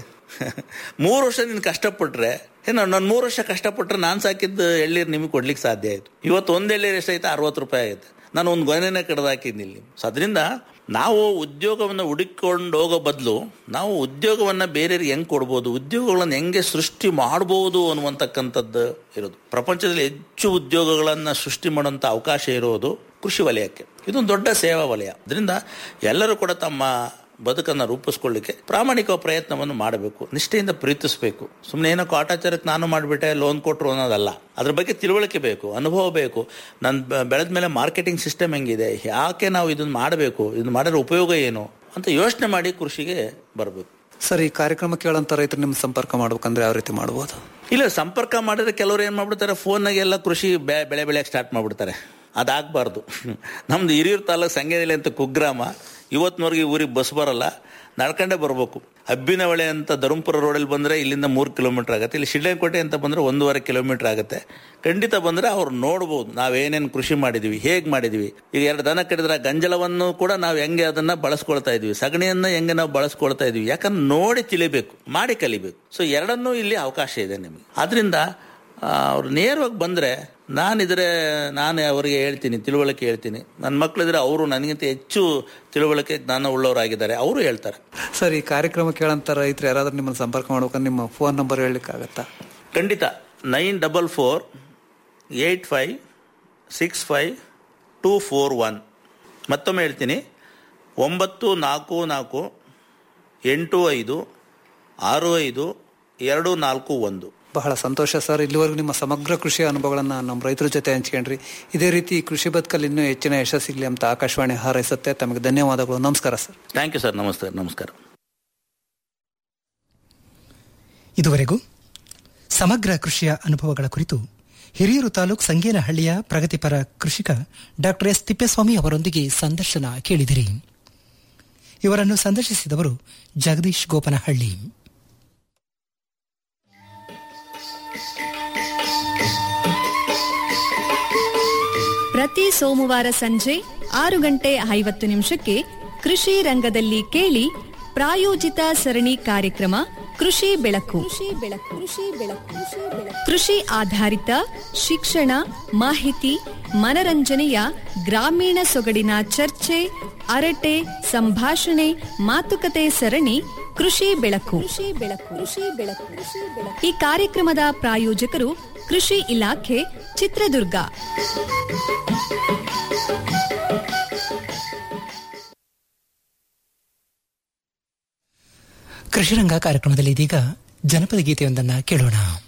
ಮೂರು ವರ್ಷ ನೀನು ಕಷ್ಟಪಟ್ರೆ ಏನು ನಾನು ಮೂರು ವರ್ಷ ಕಷ್ಟಪಟ್ರೆ ನಾನು ಸಾಕಿದ್ದು ಎಳ್ಳೀರು ನಿಮಗೆ ಕೊಡ್ಲಿಕ್ಕೆ ಸಾಧ್ಯ ಆಯಿತು ಇವತ್ತು ಒಂದು ಎಳ್ಳೀರು ಎಷ್ಟೈತೆ ಅರವತ್ತು ರೂಪಾಯಿ ಆಗುತ್ತೆ ನಾನು ಒಂದು ಗೊನೆನೇ ಕಡ್ದು ಹಾಕಿದ್ದೀನಿ ಸೊ ಅದರಿಂದ ನಾವು ಉದ್ಯೋಗವನ್ನು ಹುಡುಕೊಂಡು ಹೋಗೋ ಬದಲು ನಾವು ಉದ್ಯೋಗವನ್ನು ಬೇರೆಯವ್ರಿಗೆ ಹೆಂಗೆ ಕೊಡ್ಬೋದು ಉದ್ಯೋಗಗಳನ್ನು ಹೆಂಗೆ ಸೃಷ್ಟಿ ಮಾಡ್ಬೋದು ಅನ್ನುವಂತಕ್ಕಂಥದ್ದು ಇರೋದು ಪ್ರಪಂಚದಲ್ಲಿ ಹೆಚ್ಚು ಉದ್ಯೋಗಗಳನ್ನು ಸೃಷ್ಟಿ ಮಾಡುವಂಥ ಅವಕಾಶ ಇರೋದು ಕೃಷಿ ವಲಯಕ್ಕೆ ಇದೊಂದು ದೊಡ್ಡ ಸೇವಾ ವಲಯ ಅದರಿಂದ ಎಲ್ಲರೂ ಕೂಡ ತಮ್ಮ ಬದುಕನ್ನು ರೂಪಿಸ್ಕೊಳ್ಳಿಕ್ಕೆ ಪ್ರಾಮಾಣಿಕ ಪ್ರಯತ್ನವನ್ನು ಮಾಡಬೇಕು ನಿಷ್ಠೆಯಿಂದ ಪ್ರೀತಿಸಬೇಕು ಸುಮ್ಮನೆ ಏನೋ ಕಾಟಾಚಾರಕ್ಕೆ ನಾನು ಮಾಡಿಬಿಟ್ಟೆ ಲೋನ್ ಕೊಟ್ಟರು ಅನ್ನೋದಲ್ಲ ಅದ್ರ ಬಗ್ಗೆ ತಿಳುವಳಿಕೆ ಬೇಕು ಅನುಭವ ಬೇಕು ನನ್ನ ಬೆಳೆದ ಮೇಲೆ ಮಾರ್ಕೆಟಿಂಗ್ ಸಿಸ್ಟಮ್ ಹೆಂಗಿದೆ ಯಾಕೆ ನಾವು ಇದನ್ನು ಮಾಡಬೇಕು ಇದನ್ನು ಮಾಡಿದ್ರೆ ಉಪಯೋಗ ಏನು ಅಂತ ಯೋಚನೆ ಮಾಡಿ ಕೃಷಿಗೆ ಬರಬೇಕು ಸರ್ ಈ ಕಾರ್ಯಕ್ರಮ ಕೇಳಂತ ರೈತರು ನಿಮ್ಮ ಸಂಪರ್ಕ ಮಾಡ್ಬೇಕಂದ್ರೆ ಯಾವ ರೀತಿ ಮಾಡ್ಬೋದು ಇಲ್ಲ ಸಂಪರ್ಕ ಮಾಡಿದ್ರೆ ಕೆಲವರು ಏನು ಮಾಡ್ಬಿಡ್ತಾರೆ ಫೋನ್ನಾಗೆಲ್ಲ ಕೃಷಿ ಬೆಳೆ ಬೆಳೆಯಕ್ಕೆ ಸ್ಟಾರ್ಟ್ ಮಾಡಿಬಿಡ್ತಾರೆ ಅದಾಗಬಾರ್ದು ನಮ್ದು ಹಿರಿಯೂರು ತಾಲೂಕು ಸಂಗೇನಹಳ್ಳಿ ಅಂತ ಕುಗ್ರಾಮ ಇವತ್ತಿನವರೆಗೆ ಊರಿಗೆ ಬಸ್ ಬರಲ್ಲ ನಡ್ಕೊಂಡೇ ಬರಬೇಕು ಅಬ್ಬಿನವಳೆ ಅಂತ ಧರ್ಮಪುರ ರೋಡಲ್ಲಿ ಬಂದರೆ ಇಲ್ಲಿಂದ ಮೂರು ಕಿಲೋಮೀಟರ್ ಆಗುತ್ತೆ ಇಲ್ಲಿ ಶಿಡ್ಲಂಕೋಟೆ ಅಂತ ಬಂದರೆ ಒಂದೂವರೆ ಕಿಲೋಮೀಟರ್ ಆಗುತ್ತೆ ಖಂಡಿತ ಬಂದರೆ ಅವ್ರು ನೋಡ್ಬೋದು ನಾವೇನೇನು ಕೃಷಿ ಮಾಡಿದ್ವಿ ಹೇಗೆ ಮಾಡಿದ್ವಿ ಈಗ ಎರಡು ದನ ಕಡಿದ್ರೆ ಗಂಜಲವನ್ನು ಕೂಡ ನಾವು ಹೆಂಗೆ ಅದನ್ನು ಬಳಸ್ಕೊಳ್ತಾ ಇದ್ವಿ ಸಗಣಿಯನ್ನು ಹೆಂಗೆ ನಾವು ಬಳಸ್ಕೊಳ್ತಾ ಇದ್ವಿ ಯಾಕಂದ್ರೆ ನೋಡಿ ತಿಳಿಬೇಕು ಮಾಡಿ ಕಲಿಬೇಕು ಸೊ ಎರಡನ್ನೂ ಇಲ್ಲಿ ಅವಕಾಶ ಇದೆ ನಿಮಗೆ ಅದರಿಂದ ಅವ್ರು ನೇರವಾಗಿ ಬಂದರೆ ನಾನಿದ್ರೆ ನಾನು ಅವರಿಗೆ ಹೇಳ್ತೀನಿ ತಿಳುವಳಿಕೆ ಹೇಳ್ತೀನಿ ನನ್ನ ಮಕ್ಕಳಿದ್ರೆ ಅವರು ನನಗಿಂತ ಹೆಚ್ಚು ತಿಳುವಳಿಕೆ ಜ್ಞಾನ ಉಳ್ಳವರಾಗಿದ್ದಾರೆ ಅವರು ಹೇಳ್ತಾರೆ ಸರ್ ಈ ಕಾರ್ಯಕ್ರಮ ಕೇಳಂತ ರೈತರು ಯಾರಾದ್ರೂ ನಿಮ್ಮನ್ನು ಸಂಪರ್ಕ ಮಾಡ್ಬೇಕಂದ್ರೆ ನಿಮ್ಮ ಫೋನ್ ನಂಬರ್ ಹೇಳಲಿಕ್ಕಾಗತ್ತಾ ಖಂಡಿತ nine double four eight five six five two four one ಮತ್ತೊಮ್ಮೆ ಹೇಳ್ತೀನಿ ಒಂಬತ್ತು ನಾಲ್ಕು ನಾಲ್ಕು ಎಂಟು ಐದು ಆರು ಐದು ಎರಡು ನಾಲ್ಕು ಒಂದು ಬಹಳ ಸಂತೋಷ ಸರ್ ಇಲ್ಲಿವರೆಗೂ ನಿಮ್ಮ ಸಮಗ್ರ ಕೃಷಿ ಅನುಭವಗಳನ್ನ ನಮ್ಮ ರೈತರ ಜೊತೆ ಹಂಚ್ಕೊಂಡ್ರಿ ಇದೇ ರೀತಿ ಕೃಷಿ ಬದುಕಲ್ಲಿ ಇನ್ನೂ ಹೆಚ್ಚಿನ ಯಶಸ್ಸಿಗ್ಲಿ ಅಂತ ಆಕಾಶವಾಣಿ ಹಾರೈಸುತ್ತೆ ತಮಗೆ ಧನ್ಯವಾದಗಳು ನಮಸ್ಕಾರ ಸರ್ ಥ್ಯಾಂಕ್ ಯು ಸರ್ ನಮಸ್ತೆ ನಮಸ್ಕಾರ ಇದುವರೆಗೂ ಸಮಗ್ರ ಕೃಷಿಯ ಅನುಭವಗಳ ಕುರಿತು ಹಿರಿಯೂರು ತಾಲೂಕು ಸಂಗೇನಹಳ್ಳಿಯ ಪ್ರಗತಿಪರ ಕೃಷಿಕ ಡಾಕ್ಟರ್ ಎಸ್ ತಿಪ್ಪೇಸ್ವಾಮಿ ಅವರೊಂದಿಗೆ ಸಂದರ್ಶನ ಕೇಳಿದಿರಿ ಇವರನ್ನು ಸಂದರ್ಶಿಸಿದವರು ಜಗದೀಶ್ ಗೋಪನಹಳ್ಳಿ ಪ್ರತಿ ಸೋಮವಾರ ಸಂಜೆ ಆರು ಗಂಟೆ ಐವತ್ತು ನಿಮಿಷಕ್ಕೆ ಕೃಷಿ ರಂಗದಲ್ಲಿ ಕೇಳಿ ಪ್ರಾಯೋಜಿತ ಸರಣಿ ಕಾರ್ಯಕ್ರಮ ಕೃಷಿ ಬೆಳಕು ಕೃಷಿ ಆಧಾರಿತ ಶಿಕ್ಷಣ ಮಾಹಿತಿ ಮನರಂಜನೆಯ ಗ್ರಾಮೀಣ ಸೊಗಡಿನ ಚರ್ಚೆ ಅರಟೆ ಸಂಭಾಷಣೆ ಮಾತುಕತೆ ಸರಣಿ ಕೃಷಿ ಬೆಳಕು ಈ ಕಾರ್ಯಕ್ರಮದ ಪ್ರಾಯೋಜಕರು ಕೃಷಿ ಇಲಾಖೆ ಚಿತ್ರದುರ್ಗ ಕೃಷಿರಂಗ ಕಾರ್ಯಕ್ರಮದಲ್ಲಿ ಇದೀಗ ಜನಪದ ಗೀತೆಯೊಂದನ್ನು ಕೇಳೋಣ